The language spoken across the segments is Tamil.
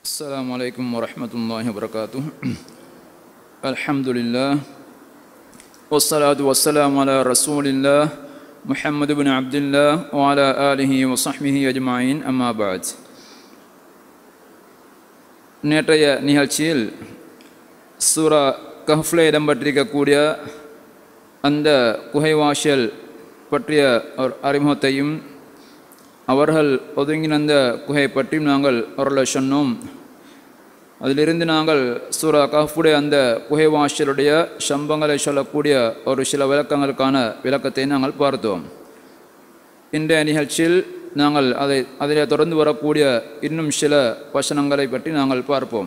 السلام عليكم ورحمة الله وبركاته الحمد لله والصلاة والسلام على رسول الله محمد بن عبد الله وعلى آله وصحبه أجمعين أما بعد நேற்றைய நிகழ்ச்சியில் சூரா கஹ்ஃப்ல இடம்பெற்றிருக்கக்கூடிய அந்த குகைவாசல் பற்றிய ஒரு அறிமுகத்தையும் அவர்கள் ஒதுங்கின அந்த குகை பற்றியும் நாங்கள் அவர்களை சொன்னோம் அதிலிருந்து நாங்கள் சூரா கஹ்ஃபுடைய அந்த குகைவாசலுடைய சம்பங்களை சொல்லக்கூடிய ஒரு சில விளக்கங்களுக்கான விளக்கத்தை நாங்கள் பார்த்தோம் இன்றைய நிகழ்ச்சியில் நாங்கள் அதை அதில் தொடர்ந்து வரக்கூடிய இன்னும் சில வசனங்களை பற்றி நாங்கள் பார்ப்போம்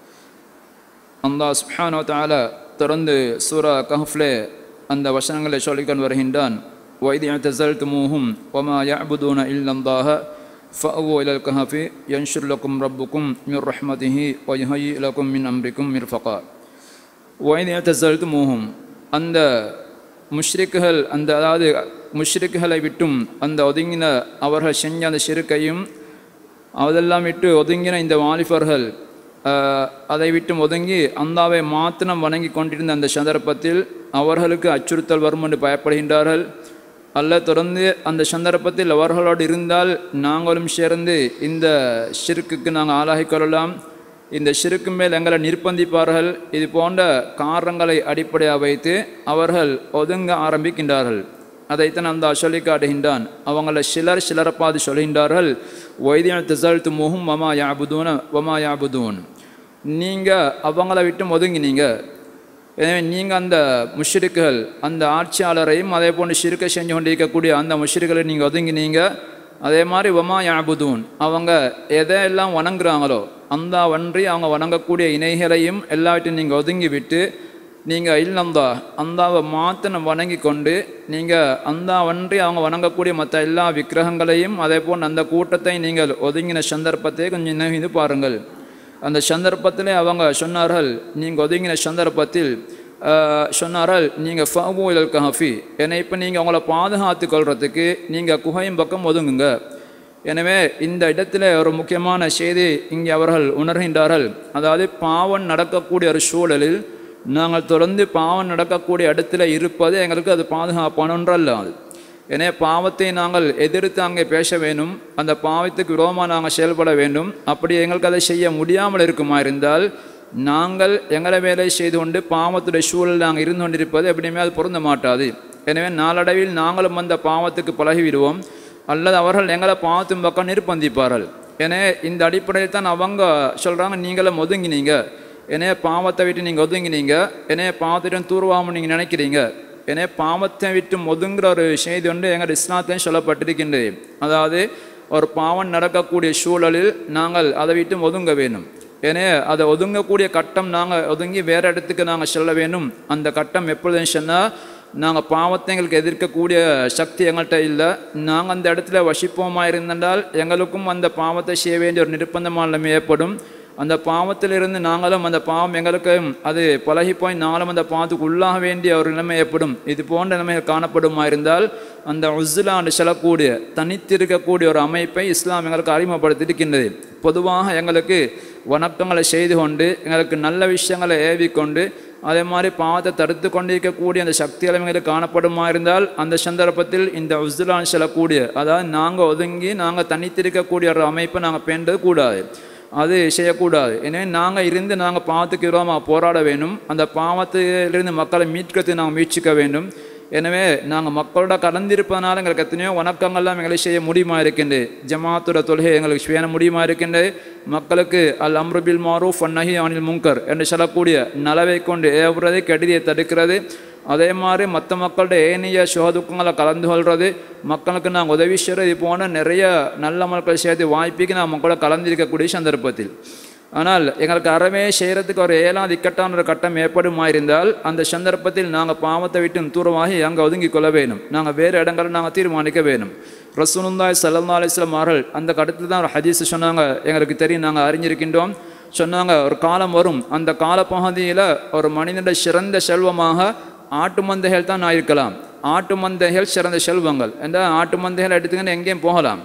அல்லாஹ் சுப்ஹானோ தால தொடர்ந்து சூரா கஹ்ஃப்லே அந்த வசனங்களை சொல்லிக்கொண்டு வருகின்றான் وإذ اعتزلتموهم وما يعبدون إلا الله فأووا إلى الكهف ينشر لكم ربكم من رحمته ويهيئ لكم من أمركم مرفقا وإذ اعتزلتموهم அந்த முஷ்ரிக்குகள் அந்த அதாவது முஷ்ரிக்குகளை விட்டும் அந்த ஒதுங்கின அவர்கள் செஞ்ச அந்த சிறுக்கையும் அதெல்லாம் விட்டு ஒதுங்கின இந்த வாலிபர்கள் அதை விட்டு ஒதுங்கி அந்தாவை மாத்திரம் வணங்கி கொண்டிருந்த அந்த சந்தர்ப்பத்தில் அவர்களுக்கு அச்சுறுத்தல் வரும் என்று பயப்படுகின்றார்கள் அல்ல தொடர்ந்து அந்த சந்தர்ப்பத்தில் அவர்களோடு இருந்தால் நாங்களும் சேர்ந்து இந்த ஷிருக்குக்கு நாங்கள் ஆளாகிக் கொள்ளலாம் இந்த ஷிருக்கு மேல் எங்களை நிர்பந்திப்பார்கள் இது போன்ற காரணங்களை அடிப்படையாக வைத்து அவர்கள் ஒதுங்க ஆரம்பிக்கின்றார்கள் அதைத்தான் அந்த சொல்லி காட்டுகின்றான் அவங்கள சிலர் சிலரை பார்த்து சொல்கின்றார்கள் வைத்தியன் திசல்த்து முகும் வமா யாபுதூன வமா யாபுதூன் நீங்கள் அவங்கள விட்டு ஒதுங்கினீங்க எனவே நீங்கள் அந்த முஷ்ரிக்குகள் அந்த ஆட்சியாளரையும் அதே போன்று சிறுக்கை செஞ்சு கொண்டிருக்கக்கூடிய அந்த முஷ்ரிக்களை நீங்கள் ஒதுங்கினீங்க அதே மாதிரி வமா யாபுதூன் அவங்க எதையெல்லாம் வணங்குறாங்களோ அந்த வன்றி அவங்க வணங்கக்கூடிய இணைகளையும் எல்லாவற்றையும் நீங்கள் ஒதுங்கி விட்டு நீங்கள் இல்லந்தா அந்தாவை மாத்திரம் வணங்கி கொண்டு நீங்கள் அந்த வன்றி அவங்க வணங்கக்கூடிய மற்ற எல்லா விக்கிரகங்களையும் அதே போல் அந்த கூட்டத்தை நீங்கள் ஒதுங்கின சந்தர்ப்பத்தை கொஞ்சம் நினைவு பாருங்கள் அந்த சந்தர்ப்பத்தில் அவங்க சொன்னார்கள் நீங்கள் ஒதுங்கின சந்தர்ப்பத்தில் சொன்னார்கள் நீங்கள் ஃபவு இல் கஹஃபி ஏன்னா இப்போ நீங்கள் அவங்கள பாதுகாத்து கொள்றதுக்கு நீங்கள் குகையும் பக்கம் ஒதுங்குங்க எனவே இந்த இடத்துல ஒரு முக்கியமான செய்தி இங்கே அவர்கள் உணர்கின்றார்கள் அதாவது பாவம் நடக்கக்கூடிய ஒரு சூழலில் நாங்கள் தொடர்ந்து பாவம் நடக்கக்கூடிய இடத்துல இருப்பது எங்களுக்கு அது பாதுகாப்பான ஒன்றல்ல அது எனவே பாவத்தை நாங்கள் எதிர்த்து அங்கே பேச வேண்டும் அந்த பாவத்துக்கு விரோதமாக நாங்கள் செயல்பட வேண்டும் அப்படி எங்களுக்கு அதை செய்ய முடியாமல் இருக்குமா இருந்தால் நாங்கள் எங்களை வேலை செய்து கொண்டு பாவத்துடைய சூழல் நாங்கள் இருந்து கொண்டிருப்பது எப்படியுமே அது பொருந்த மாட்டாது எனவே நாளடைவில் நாங்களும் அந்த பாவத்துக்கு பழகிவிடுவோம் அல்லது அவர்கள் எங்களை பாவத்தின் பக்கம் நிர்பந்திப்பார்கள் எனவே இந்த அடிப்படையில் தான் அவங்க சொல்கிறாங்க நீங்களும் ஒதுங்கினீங்க எனவே பாவத்தை விட்டு நீங்கள் ஒதுங்கினீங்க எனவே பாவத்திடம் தூர்வாமல் நீங்கள் நினைக்கிறீங்க எனவே பாவத்தை விட்டு ஒதுங்குற ஒரு செய்தி ஒன்று எங்கள் இஸ்லாத்தையும் சொல்லப்பட்டிருக்கின்றது அதாவது ஒரு பாவம் நடக்கக்கூடிய சூழலில் நாங்கள் அதை விட்டு ஒதுங்க வேண்டும் ஏனே அதை ஒதுங்கக்கூடிய கட்டம் நாங்கள் ஒதுங்கி வேறு இடத்துக்கு நாங்கள் செல்ல வேண்டும் அந்த கட்டம் எப்பொழுதும் சொன்னால் நாங்கள் பாவத்தை எங்களுக்கு எதிர்க்கக்கூடிய சக்தி எங்கள்கிட்ட இல்லை நாங்கள் அந்த இடத்துல வசிப்போமா இருந்தால் எங்களுக்கும் அந்த பாவத்தை செய்ய வேண்டிய ஒரு நிர்பந்தமான நிலைமை ஏற்படும் அந்த பாவத்திலிருந்து நாங்களும் அந்த பாவம் எங்களுக்கு அது பழகி போய் நாளும் அந்த பாவத்துக்கு உள்ளாக வேண்டிய ஒரு நிலைமை ஏற்படும் இது போன்ற நிலைமைகள் காணப்படுமா இருந்தால் அந்த உஸ்லாண்டு செல்லக்கூடிய தனித்திருக்கக்கூடிய ஒரு அமைப்பை இஸ்லாம் எங்களுக்கு அறிமுகப்படுத்தியிருக்கின்றது பொதுவாக எங்களுக்கு வணக்கங்களை செய்து கொண்டு எங்களுக்கு நல்ல விஷயங்களை ஏவிக்கொண்டு அதே மாதிரி பாவத்தை தடுத்து கொண்டிருக்கக்கூடிய அந்த சக்தி எங்களுக்கு காணப்படுமா இருந்தால் அந்த சந்தர்ப்பத்தில் இந்த உஸ்லான் செல்லக்கூடிய அதாவது நாங்கள் ஒதுங்கி நாங்கள் தனித்திருக்கக்கூடிய ஒரு அமைப்பை நாங்கள் பேண்டது கூடாது அது செய்யக்கூடாது எனவே நாங்கள் இருந்து நாங்கள் பாவத்துக்கு விரோதமாக போராட வேண்டும் அந்த பாவத்திலிருந்து மக்களை மீட்கிறதுக்கு நாங்கள் முயற்சிக்க வேண்டும் எனவே நாங்கள் மக்களோட கலந்திருப்பதனால எங்களுக்கு எத்தனையோ வணக்கங்கள்லாம் எங்களை செய்ய முடியுமா இருக்கின்றது ஜமாத்தோட தொழுகை எங்களுக்கு செய்ய முடியுமா இருக்கின்றது மக்களுக்கு அல் அம்ருபில் மாரூஃப் அன்னஹி அனில் முங்கர் என்று சொல்லக்கூடிய நலவை கொண்டு ஏவுறது கெடுதியை தடுக்கிறது அதே மாதிரி மற்ற மக்களோட ஏனைய சுகதுக்கங்களை கலந்து கொள்வது மக்களுக்கு நாங்கள் உதவி செய்கிறது போன நிறைய நல்ல மக்கள் சேர்த்து வாய்ப்புக்கு நாம் மக்களோட கலந்திருக்கக்கூடிய சந்தர்ப்பத்தில் ஆனால் எங்களுக்கு அறவே செய்கிறதுக்கு ஒரு ஏழாம் இக்கட்டான ஒரு கட்டம் ஏற்படுமா இருந்தால் அந்த சந்தர்ப்பத்தில் நாங்கள் பாவத்தை விட்டு தூரமாகி அங்கே ஒதுங்கி கொள்ள வேணும் நாங்கள் வேறு இடங்களை நாங்கள் தீர்மானிக்க வேணும் ரசூலுந்தாய் சல்லா அலிஸ்லாம் அவர்கள் அந்த கட்டத்தில் தான் ஒரு ஹதீஸ் சொன்னாங்க எங்களுக்கு தெரியும் நாங்கள் அறிஞ்சிருக்கின்றோம் சொன்னாங்க ஒரு காலம் வரும் அந்த காலப்பகுதியில் ஒரு மனிதனுடைய சிறந்த செல்வமாக ஆட்டு மந்தைகள் தான் நான் இருக்கலாம் ஆட்டு மந்தைகள் சிறந்த செல்வங்கள் என்ற ஆட்டு மந்தைகள் எடுத்துக்கிட்டு எங்கேயும் போகலாம்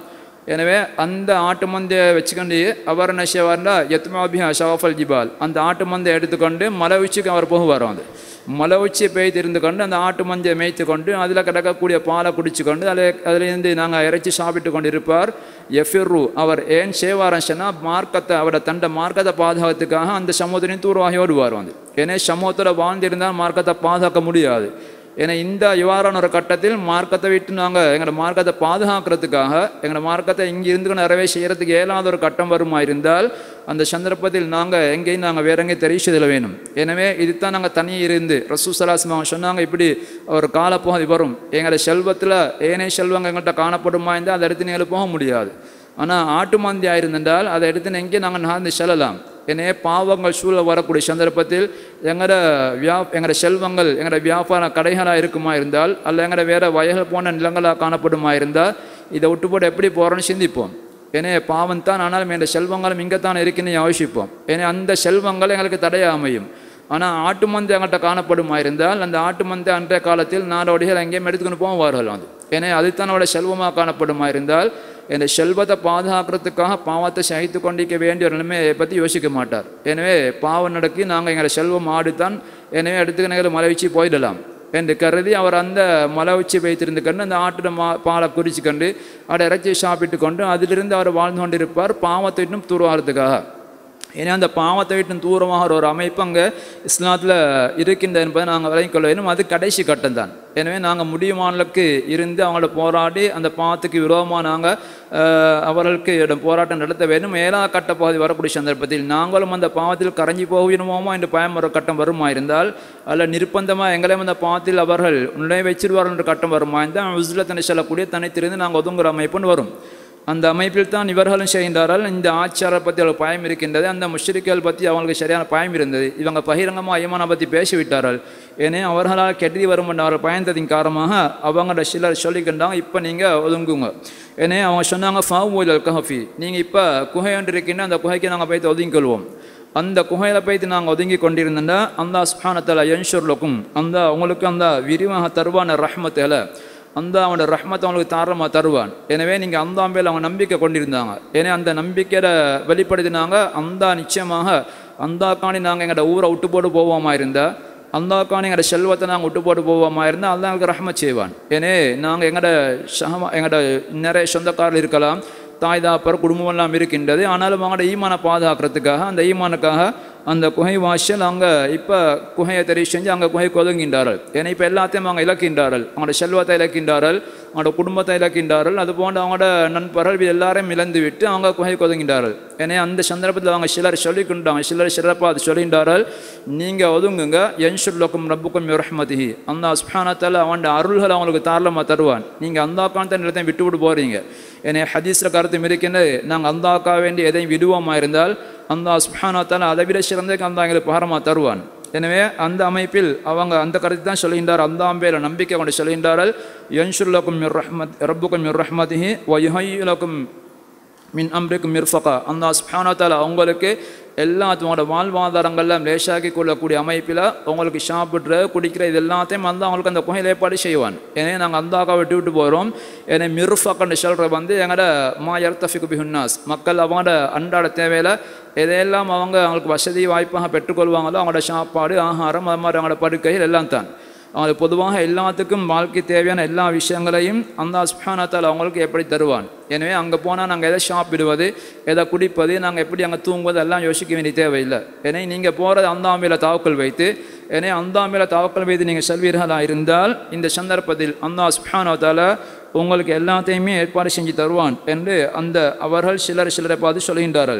எனவே அந்த ஆட்டு மந்தையை வச்சுக்கொண்டு அவர் என்ன செய்வார்னா எத்மாபியா ஷாஃபல் ஜிபால் அந்த ஆட்டு மந்தை எடுத்துக்கொண்டு மலை உச்சிக்கு அவர் போகுவார் வந்து மலை உச்சி பெய்து இருந்து கொண்டு அந்த ஆட்டு மஞ்சை மேய்த்து கொண்டு அதில் கிடக்கக்கூடிய பாலை குடிச்சு கொண்டு அதில் அதிலிருந்து நாங்கள் இறைச்சி சாப்பிட்டு கொண்டு இருப்பார் எஃபிர்ரு அவர் ஏன் செய்வாரன் சொன்னால் மார்க்கத்தை அவரோட தண்ட மார்க்கத்தை பாதுகாத்துக்காக அந்த சமூகத்தினையும் தூர்வாகி ஓடுவார் வந்து ஏன்னா சமூகத்தில் வாழ்ந்திருந்தால் மார்க்கத்தை பாதுகாக்க முடியாது ஏன்னா இந்த இவ்வாறான ஒரு கட்டத்தில் மார்க்கத்தை விட்டு நாங்கள் எங்களோட மார்க்கத்தை பாதுகாக்கிறதுக்காக எங்களோட மார்க்கத்தை இங்கே இருந்து நிறைவே செய்கிறதுக்கு இயலாத ஒரு கட்டம் வருமா இருந்தால் அந்த சந்தர்ப்பத்தில் நாங்கள் எங்கேயும் நாங்கள் வேற எங்கேயும் தெரிவிச்சதில் வேணும் எனவே இதுதான் நாங்கள் தனியே இருந்து ரசூசலாஸ்மா சொன்னாங்க இப்படி ஒரு காலப்பகுதி வரும் எங்களோட செல்வத்தில் ஏனைய செல்வங்கள் எங்கள்கிட்ட காணப்படுமா இருந்தால் அதை எடுத்து நீங்கள் போக முடியாது ஆனால் ஆட்டு மந்தி ஆயிருந்தால் அதை எடுத்து எங்கே நாங்கள் நடந்து செல்லலாம் எனவே பாவங்கள் சூழ வரக்கூடிய சந்தர்ப்பத்தில் எங்களோட வியா எங்களோட செல்வங்கள் எங்களோட வியாபார கடைகளாக இருக்குமா இருந்தால் அல்ல எங்களோட வேறு வயல்கள் போன நிலங்களாக காணப்படுமா இருந்தால் இதை விட்டு போட்டு எப்படி போகிறோன்னு சிந்திப்போம் ஏனே பாவம் தான் ஆனாலும் எங்கள் செல்வங்களும் இங்கே தான் இருக்குன்னு யோசிப்போம் ஏன்னா அந்த செல்வங்கள் எங்களுக்கு தடையாக அமையும் ஆனால் ஆட்டு மந்தை எங்கள்கிட்ட காணப்படுமா இருந்தால் அந்த ஆட்டு மந்தை அன்றைய காலத்தில் நாடோடிகள் எங்கேயும் எடுத்துக்கொண்டு போவார்கள் அது ஏன்னா அதுதான் அவளோட செல்வமாக காணப்படுமா இருந்தால் இந்த செல்வத்தை பாதுகாக்கிறதுக்காக பாவத்தை சகித்து கொண்டிருக்க வேண்டிய ஒரு நிலைமையை பற்றி யோசிக்க மாட்டார் எனவே பாவம் நடக்கி நாங்கள் எங்களை செல்வம் ஆடுத்தான் எனவே எடுத்துக்க எங்களை மலை வச்சு போயிடலாம் என்று கருதி அவர் அந்த மலை வச்சு வைத்திருந்து கண்டு அந்த ஆட்டு மா பாலை குறிச்சு கண்டு அதை இறைச்சி சாப்பிட்டு கொண்டு அதிலிருந்து அவர் வாழ்ந்து கொண்டிருப்பார் பாவத்தை இன்னும் தூர்வாகிறதுக்காக ஏன்னா அந்த பாவத்தை விட்டு தூரமாக ஒரு அமைப்பு அங்கே இஸ்லாத்தில் இருக்கின்றது என்பதை நாங்கள் விளங்கிக் கொள்ள வேண்டும் அது கடைசி கட்டம் தான் எனவே நாங்கள் முடியுமானளுக்கு இருந்து அவங்களோட போராடி அந்த பாவத்துக்கு விரோதமாக நாங்கள் அவர்களுக்கு இடம் போராட்டம் நடத்த வேண்டும் ஏழாவது கட்ட பகுதி வரக்கூடிய சந்தர்ப்பத்தில் நாங்களும் அந்த பாவத்தில் கரைஞ்சி போகணுமோமோ என்று பயம் ஒரு கட்டம் வருமா இருந்தால் அல்ல நிர்பந்தமாக எங்களையும் அந்த பாவத்தில் அவர்கள் நுழை வச்சிருவார்கள் என்ற கட்டம் வருமா இருந்தால் உஸ்லத்தனை செல்லக்கூடிய தனித்திருந்து நாங்கள் ஒதுங்குற அமைப்புன்னு வரும் அந்த அமைப்பில் தான் இவர்களும் செய்கின்றார்கள் இந்த ஆச்சாரை பற்றி அவங்களுக்கு பயம் இருக்கின்றது அந்த முஷ்ரிக்கள் பற்றி அவங்களுக்கு சரியான பயம் இருந்தது இவங்க பகிரங்கமாக ஐமானை பற்றி பேசிவிட்டார்கள் ஏனே அவர்களால் கெட்டி வரும் என்ற அவர்கள் பயந்ததின் காரணமாக அவங்களோட சிலர் சொல்லிக்கின்றாங்க இப்போ நீங்கள் ஒதுங்குங்க ஏனே அவங்க சொன்னாங்க ஃபாவூல் அல் கஹஃபி நீங்கள் இப்போ குகை ஒன்று இருக்கின்ற அந்த குகைக்கு நாங்கள் போய்த்து ஒதுங்கிக்கொள்வோம் அந்த குகையில் போய்த்து நாங்கள் ஒதுங்கி கொண்டிருந்தோன்னா அந்த ஸ்பானத்தில் யன்ஷுர்லக்கும் அந்த உங்களுக்கு அந்த விரிவாக தருவான ரஹ்மத்தில் அந்த அவனோட ரஹ்மத்தை அவங்களுக்கு தாரமாக தருவான் எனவே நீங்கள் அந்த அம்பையில் அவங்க நம்பிக்கை கொண்டிருந்தாங்க ஏன்னா அந்த நம்பிக்கையை வெளிப்படுத்தினாங்க அந்த நிச்சயமாக அந்த காணி நாங்கள் எங்களோட ஊரை விட்டு போட்டு போவோமா இருந்தால் அந்த காணி எங்களோட செல்வத்தை நாங்கள் விட்டு போட்டு போவோமா இருந்தால் அல்லா எங்களுக்கு ரஹ்மத் செய்வான் ஏனே நாங்கள் எங்களோட சகமா எங்களோட நிறைய சொந்தக்காரர்கள் இருக்கலாம் தாய் தாப்பர் குடும்பம் எல்லாம் இருக்கின்றது ஆனாலும் அவங்களோட ஈமானை பாதுகாக்கிறதுக்காக அந்த ஈமானுக்காக அந்த குகை வாசல் அங்கே இப்போ குகையை தெரிவு செஞ்சு அங்கே குகை ஒதுங்கின்றார்கள் ஏன்னா இப்போ எல்லாத்தையும் அவங்க இழக்கின்றார்கள் அவங்களோட செல்வத்தை இழக்கின்றார்கள் அவங்களோட குடும்பத்தை இழக்கின்றார்கள் அது போன்ற அவங்களோட நண்பர்கள் இது எல்லாரையும் இழந்து விட்டு அவங்க குகை ஒதுங்கின்றார்கள் ஏன்னா அந்த சந்தர்ப்பத்தில் அவங்க சிலர் சொல்லிக்கொண்டாங்க சிலர் சிறப்பாக அது சொல்லின்றார்கள் நீங்கள் ஒதுங்குங்க என்ஷுல்லக்கும் ரப்புக்கும் ரஹ்மதிஹி அந்த அஸ்பானத்தால் அவனோட அருள்கள் அவங்களுக்கு தாராளமாக தருவான் நீங்கள் அந்த காலத்தை நிலத்தையும் விட்டு விட்டு போகிறீங்க என்னை ஹதீஸில் கருத்து இருக்கின்றது நாங்கள் அந்தாக்கா வேண்டி எதையும் விடுவோமா இருந்தால் அந்த சுஹானத்தால் அதை விட சிறந்த அந்த எங்களுக்கு பகரமாக தருவான் எனவே அந்த அமைப்பில் அவங்க அந்த கருத்து தான் சொல்கின்றார் அந்த அம்பையில் நம்பிக்கை கொண்டு சொல்கின்றார்கள் யன்ஷுல்லக்கும் மிர் ரஹ்மத் ரப்புக்கும் மிர் ரஹ்மதிஹி வயுஹையுலக்கும் மின் அம்ரிக்கும் மிர்ஃபகா அந்த சுஹானத்தால் அவங்களுக்கு எல்லாத்தோட வாழ்வாதாரங்களில் லேசாக்கி கொள்ளக்கூடிய அமைப்பில் உங்களுக்கு சாப்பிட்ற குடிக்கிற இது எல்லாத்தையும் வந்து அவங்களுக்கு அந்த குகையில் ஏற்பாடு செய்வான் ஏன்னா நாங்கள் அந்த அக்கா விட்டு விட்டு போகிறோம் ஏன்னா மிருஃபக்கன்னு சொல்கிற வந்து எங்களோட மா எர்த்தஃபிகு பிஹுன்னாஸ் மக்கள் அவங்களோட அன்றாட தேவையில் எதையெல்லாம் அவங்க அவங்களுக்கு வசதி வாய்ப்பாக பெற்றுக்கொள்வாங்களோ அவங்களோட சாப்பாடு ஆகாரம் அது மாதிரி அவங்களோட படுக்கைகள் எல்லாம் தான் அவங்க பொதுவாக எல்லாத்துக்கும் வாழ்க்கை தேவையான எல்லா விஷயங்களையும் அந்த சுஹானத்தால் அவங்களுக்கு எப்படி தருவான் எனவே அங்கே போனால் நாங்கள் எதை சாப்பிடுவது எதை குடிப்பது நாங்கள் எப்படி அங்கே தூங்குவது எல்லாம் யோசிக்க வேண்டிய தேவையில்லை ஏன்னா நீங்கள் போகிறது அந்த ஆமையில் தாவக்கல் வைத்து ஏன்னா அந்த ஆமையில் தாவக்கல் வைத்து நீங்கள் செல்வீர்களாக இருந்தால் இந்த சந்தர்ப்பத்தில் அந்த சுஹானத்தால் உங்களுக்கு எல்லாத்தையுமே ஏற்பாடு செஞ்சு தருவான் என்று அந்த அவர்கள் சிலர் சிலரை பார்த்து சொல்கின்றார்கள்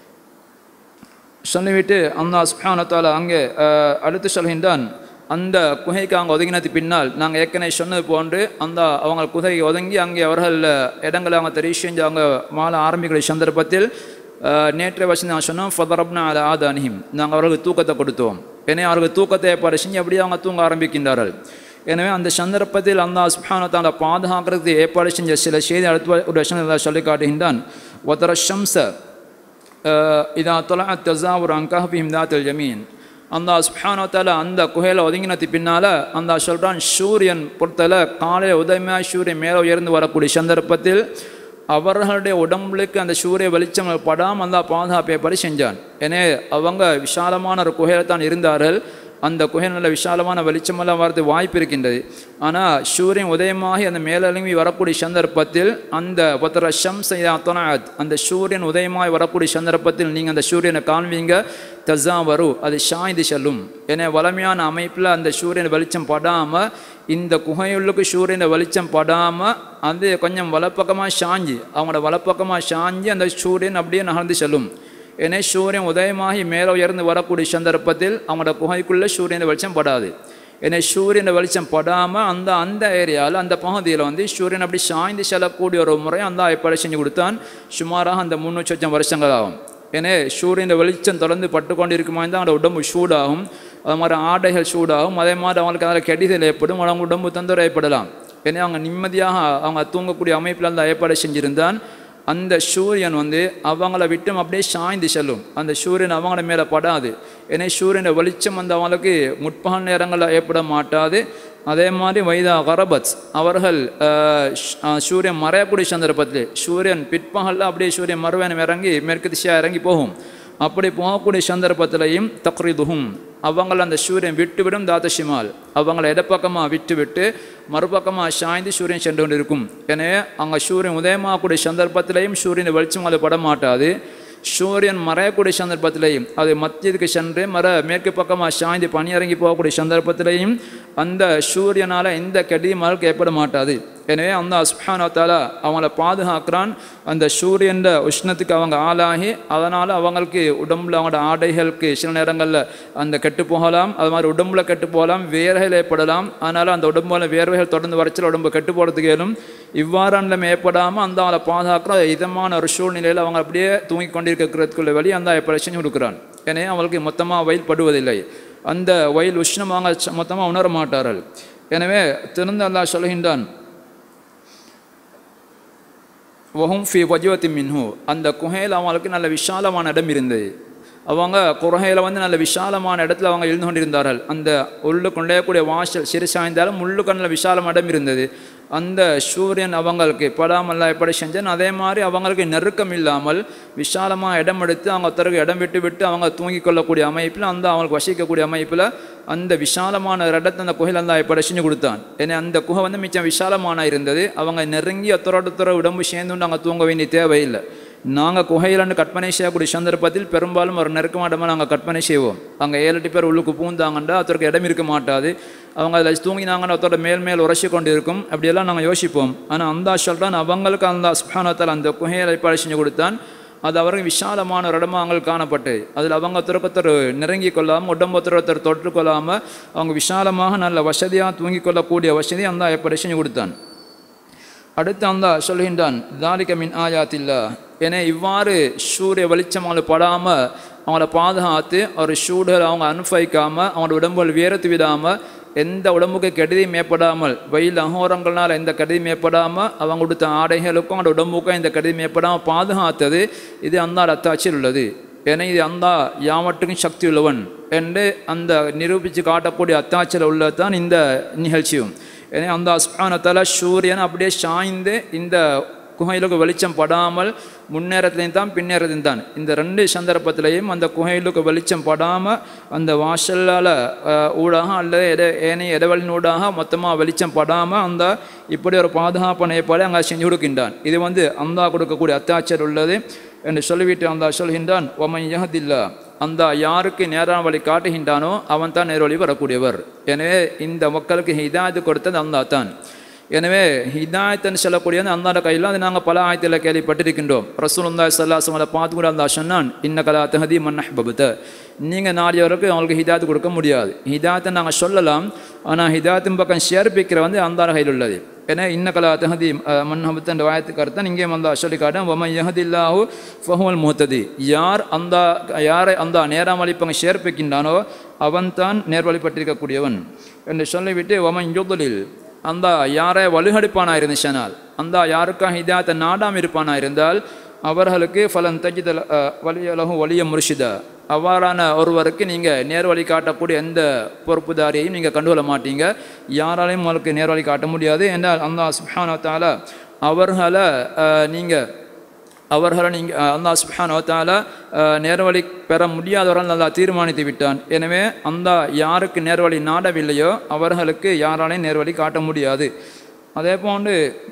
சொல்லிவிட்டு அந்த சுஹானத்தால் அங்கே அடுத்து சொல்கின்றான் அந்த குகைக்கு அவங்க ஒதுங்கினது பின்னால் நாங்கள் ஏற்கனவே சொன்னது போன்று அந்த அவங்க குகையை ஒதுங்கி அங்கே அவர்கள் இடங்களை அவங்க தெரிவு செஞ்சு அவங்க மாலை ஆரம்பிக்கிற சந்தர்ப்பத்தில் நேற்றைய வருஷம் நாங்கள் சொன்னோம் ஃபதரப்னா அல ஆதானியும் நாங்கள் அவர்களுக்கு தூக்கத்தை கொடுத்தோம் ஏன்னா அவர்களுக்கு தூக்கத்தை ஏற்பாடு செஞ்சு அப்படியே அவங்க தூங்க ஆரம்பிக்கின்றார்கள் எனவே அந்த சந்தர்ப்பத்தில் அந்த சுபானத்தான பாதுகாக்கிறதுக்கு ஏற்பாடு செஞ்ச சில செய்தி அடுத்த ஒரு வருஷம் சொல்லி காட்டுகின்றான் ஒத்தர ஷம்ச இதா தொலா தசாவுர் அங்காஃபிம் தாத்தல் ஜமீன் அந்த சுஹானத்தால் அந்த குகையில் ஒதுங்கினது பின்னால் அந்த சொல்கிறான் சூரியன் பொறுத்தல காலையில் உதயமாக சூரியன் மேலே உயர்ந்து வரக்கூடிய சந்தர்ப்பத்தில் அவர்களுடைய உடம்புக்கு அந்த சூரிய வெளிச்சம் படாமல் அந்த பாதுகாப்பை படி செஞ்சான் எனவே அவங்க விசாலமான ஒரு குகையில் தான் இருந்தார்கள் அந்த குகை நல்ல விசாலமான வெளிச்சமெல்லாம் வரது வாய்ப்பு இருக்கின்றது ஆனால் சூரியன் உதயமாகி அந்த மேலெழும்பி வரக்கூடிய சந்தர்ப்பத்தில் அந்த பத்திர ஷம்சையா தொனாத் அந்த சூரியன் உதயமாகி வரக்கூடிய சந்தர்ப்பத்தில் நீங்கள் அந்த சூரியனை காண்பீங்க தஸா வரும் அது சாய்ந்து செல்லும் ஏன்னா வளமையான அமைப்பில் அந்த சூரியன் வெளிச்சம் படாமல் இந்த குகையுள்ளுக்கு சூரியனை வெளிச்சம் படாமல் அது கொஞ்சம் வலப்பக்கமாக சாஞ்சி அவங்களோட வலப்பக்கமாக சாஞ்சி அந்த சூரியன் அப்படியே நகர்ந்து செல்லும் ஏன்னா சூரியன் உதயமாகி மேலே உயர்ந்து வரக்கூடிய சந்தர்ப்பத்தில் அவங்களோட குகைக்குள்ளே சூரியனை வெளிச்சம் படாது ஏன்னா சூரியனை வெளிச்சம் படாமல் அந்த அந்த ஏரியாவில் அந்த பகுதியில் வந்து சூரியன் அப்படி சாய்ந்து செல்லக்கூடிய ஒரு முறை அந்த ஏற்பாடு செஞ்சு கொடுத்தான் சுமாராக அந்த முந்நூற்றி லட்சம் வருஷங்கள் ஆகும் ஏன்னா சூரியன் வெளிச்சம் தொடர்ந்து பட்டு கொண்டு இருக்குமா இருந்தால் அவங்களோட உடம்பு சூடாகும் அது மாதிரி ஆடைகள் சூடாகும் அதே மாதிரி அவங்களுக்கு அதில் கெடுதல் ஏற்படும் அவங்க உடம்பு தொந்தரவு ஏற்படலாம் ஏன்னா அவங்க நிம்மதியாக அவங்க தூங்கக்கூடிய அமைப்பில் அந்த ஏற்பாடு செஞ்சிருந்தான் அந்த சூரியன் வந்து அவங்கள விட்டும் அப்படியே சாய்ந்து செல்லும் அந்த சூரியன் அவங்கள மேலே படாது ஏன்னா சூரியனை வெளிச்சம் வந்து அவங்களுக்கு முற்பகல் நேரங்களில் ஏற்பட மாட்டாது அதே மாதிரி வைதா கரபத் அவர்கள் ஆஹ், ஷ்- ஆஹ், சூரியன் மறையக்கூடிய சந்தர்ப்பத்தில் சூரியன் பிற்பகலில் அப்படியே சூரியன் மறுவேனம் இறங்கி மேற்கு திசையாக இறங்கி போகும் அப்படி போகக்கூடிய சந்தர்ப்பத்திலையும் தக்ரிதுஹும் அவங்கள அந்த சூரியன் விட்டுவிடும் தாத்தசிமால் அவங்கள இடப்பக்கமாக விட்டு விட்டு மறுபக்கமாக சாய்ந்து சூரியன் சென்று கொண்டிருக்கும் எனவே அங்கே சூரியன் உதயமாகக்கூடிய சந்தர்ப்பத்திலையும் சூரியன் வெளிச்சம் அது பட மாட்டாது சூரியன் மறையக்கூடிய சந்தர்ப்பத்திலையும் அது மத்தியதுக்கு சென்று மர மேற்கு பக்கமாக சாய்ந்து பனி இறங்கி போகக்கூடிய சந்தர்ப்பத்திலையும் அந்த சூரியனால் எந்த கெடியும் அவளுக்கு ஏற்பட மாட்டாது எனவே அந்த அஸ்பானத்தால் அவங்கள பாதுகாக்கிறான் அந்த சூரியன் உஷ்ணத்துக்கு அவங்க ஆளாகி அதனால் அவங்களுக்கு உடம்புல அவங்களோட ஆடைகளுக்கு சில நேரங்களில் அந்த கெட்டு போகலாம் அது மாதிரி உடம்புல கெட்டு போகலாம் வேர்வைகள் ஏற்படலாம் அதனால் அந்த உடம்புல வேர்வைகள் தொடர்ந்து வரைச்சல் உடம்பு கெட்டு போகிறதுக்கு இயலும் இவ்வாறான நிலைமை ஏற்படாமல் அந்த அவளை பாதுகாக்கிற இதமான ஒரு சூழ்நிலையில் அவங்க அப்படியே தூங்கி கொண்டிருக்கிறதுக்குள்ள வழி அந்த பிரச்சனை கொடுக்குறான் எனவே அவங்களுக்கு மொத்தமாக வயல் படுவதில்லை அந்த வயல் உஷ்ணம் அவங்க மொத்தமாக உணர மாட்டார்கள் எனவே திறந்து அல்லாஹ் சொல்கின்றான் வஹும் ஃபி வஜுவத்தி மின்ஹு அந்த குகையில் அவங்களுக்கு நல்ல விசாலமான இடம் இருந்தது அவங்க குகையில் வந்து நல்ல விசாலமான இடத்துல அவங்க எழுந்து கொண்டிருந்தார்கள் அந்த உள்ளுக்கு நுழையக்கூடிய வாசல் சிறு சாய்ந்தாலும் உள்ளுக்கு நல்ல விசாலமான இடம் இருந்தது அந்த சூரியன் அவங்களுக்கு படாமல் எப்படி செஞ்சேன் அதே மாதிரி அவங்களுக்கு நெருக்கம் இல்லாமல் விசாலமாக இடம் எடுத்து அவங்க ஒருத்தருக்கு இடம் விட்டு விட்டு அவங்க தூங்கிக் கொள்ளக்கூடிய அமைப்பில் அந்த அவங்களுக்கு வசிக்கக்கூடிய அமைப்பில் அந்த விசாலமான ஒரு இடத்தை அந்த குகையில் அந்த எப்படி செஞ்சு கொடுத்தான் ஏன்னா அந்த குகை வந்து மிச்சம் விசாலமான இருந்தது அவங்க நெருங்கி அத்தரோட உடம்பு சேர்ந்து அங்கே தூங்க வேண்டிய தேவையில்லை நாங்கள் குகையிலன்னு கற்பனை செய்யக்கூடிய சந்தர்ப்பத்தில் பெரும்பாலும் ஒரு நெருக்கமான இடமா நாங்கள் கற்பனை செய்வோம் அங்கே ஏழு எட்டு பேர் உள்ளுக்கு பூந்தாங்கண்டா ஒருத்தருக்கு இடம் இருக்க மாட்டாது அவங்க அதில் தூங்கினாங்கன்னா ஒருத்தரோட மேல் மேல் உரசி கொண்டு இருக்கும் அப்படியெல்லாம் நாங்கள் யோசிப்போம் ஆனால் அந்த சொல்கிறான் அவங்களுக்கு அந்த சுபானத்தால் அந்த குகையில் ஏற்பாடு செஞ்சு கொடுத்தான் அது அவருக்கு விசாலமான ஒரு இடமா அங்கே காணப்பட்டு அதில் அவங்க ஒருத்தருக்கொத்தர் நெருங்கி கொள்ளாமல் உடம்பு ஒருத்தர் ஒருத்தர் தொற்று கொள்ளாமல் அவங்க விசாலமாக நல்ல வசதியாக தூங்கிக் கொள்ளக்கூடிய வசதி அந்த ஏற்பாடு செஞ்சு கொடுத்தான் அடுத்து அந்த சொல்கின்றான் தாலிக மின் ஆயாத்தில்லா என இவ்வாறு சூரிய வெளிச்சமால் படாமல் அவங்கள பாதுகாத்து ஒரு சூடுகள் அவங்க அனுபவிக்காமல் அவங்களோட உடம்புகள் வேர்த்து விடாமல் எந்த உடம்புக்கு கெடுதியும் ஏற்படாமல் வெயில் அகோரங்களால் எந்த கெடுதியும் ஏற்படாமல் அவங்க கொடுத்த ஆடைகளுக்கும் அவங்களோட உடம்புக்கும் எந்த கெடுதியும் ஏற்படாமல் பாதுகாத்தது இது அந்த அத்தாட்சியில் உள்ளது ஏன்னா இது அந்த யாவற்றுக்கும் சக்தி உள்ளவன் என்று அந்த நிரூபித்து காட்டக்கூடிய அத்தாட்சியில் உள்ளது தான் இந்த நிகழ்ச்சியும் ஏன்னா அந்த அஸ்பானத்தால் சூரியன் அப்படியே சாய்ந்து இந்த குகையிலுக்கு வெளிச்சம் படாமல் முன்னேறத்துலையும் தான் பின்னேறதும் தான் இந்த ரெண்டு சந்தர்ப்பத்திலையும் அந்த குகையிலுக்கு வெளிச்சம் படாமல் அந்த வாசலால் ஊடாக அல்லது எட ஏனைய இடைவெளியின் ஊடாக மொத்தமாக வெளிச்சம் படாமல் அந்த இப்படி ஒரு பாதுகாப்பு ஏற்பாடு அங்கே செஞ்சு கொடுக்கின்றான் இது வந்து அந்தா கொடுக்கக்கூடிய அத்தாட்சர் உள்ளது என்று சொல்லிவிட்டு அந்த சொல்கின்றான் ஒமன் யஹதில்லா அந்த யாருக்கு நேரான வழி காட்டுகின்றானோ அவன் தான் நேர்வழி வரக்கூடியவர் எனவே இந்த மக்களுக்கு ஹிதாயத்து கொடுத்தது அந்த தான் எனவே ஹிதாயத்துன்னு சொல்லக்கூடியது அந்தாண்ட கையில் அது நாங்கள் பல ஆயத்தில் கேள்விப்பட்டிருக்கின்றோம் ரசூலுல்லா சல்லாஹ் அதை பார்த்து கூட அந்த சொன்னான் இன்ன கலா தஹதி மன்னஹ் பபுத்த நீங்கள் நாளையவருக்கு அவங்களுக்கு ஹிதாயத்து கொடுக்க முடியாது ஹிதாயத்தை நாங்கள் சொல்லலாம் ஆனால் ஹிதாயத்தின் பக்கம் சேர்ப்பிக்கிற வந்து அந்த கையில் உள்ளது ஏன்னா இன்ன கலா தஹதி மன்னஹபத்து என்ற வாயத்துக்கு அர்த்தம் இங்கே வந்தா சொல்லி காட்டும் ஒமன் யஹதில்லாஹு ஃபஹுவல் முஹத்ததி யார் அந்த யாரை அந்த நேராமலி பங்கு சேர்ப்பிக்கின்றானோ அவன் தான் நேர்வழிப்பட்டிருக்கக்கூடியவன் என்று சொல்லிவிட்டு ஒமன் யுதலில் அந்த யாரை வலுகடிப்பானா இருந்துச்சனால் அந்த யாருக்காக ஹிதாயத்தை நாடாமல் இருப்பானா இருந்தால் அவர்களுக்கு ஃபலன் தஜித வலியலகும் வலிய முர்ஷிதா அவ்வாறான ஒருவருக்கு நீங்கள் நேர்வழி காட்டக்கூடிய எந்த பொறுப்புதாரியையும் நீங்கள் கண்டுகொள்ள மாட்டீங்க யாராலையும் உங்களுக்கு நேர்வழி காட்ட முடியாது என்றால் அந்த சுஹானத்தால் அவர்களை நீங்கள் அவர்களை நீங்கள் அல்லாஹ் சுப்ஹானஹு வ தஆலா நேர்வழி பெற முடியாதவர்கள் அல்லாஹ் தீர்மானித்து விட்டான் எனவே அந்த யாருக்கு நேர்வழி நாடவில்லையோ அவர்களுக்கு யாராலையும் நேர்வழி காட்ட முடியாது அதே போன்று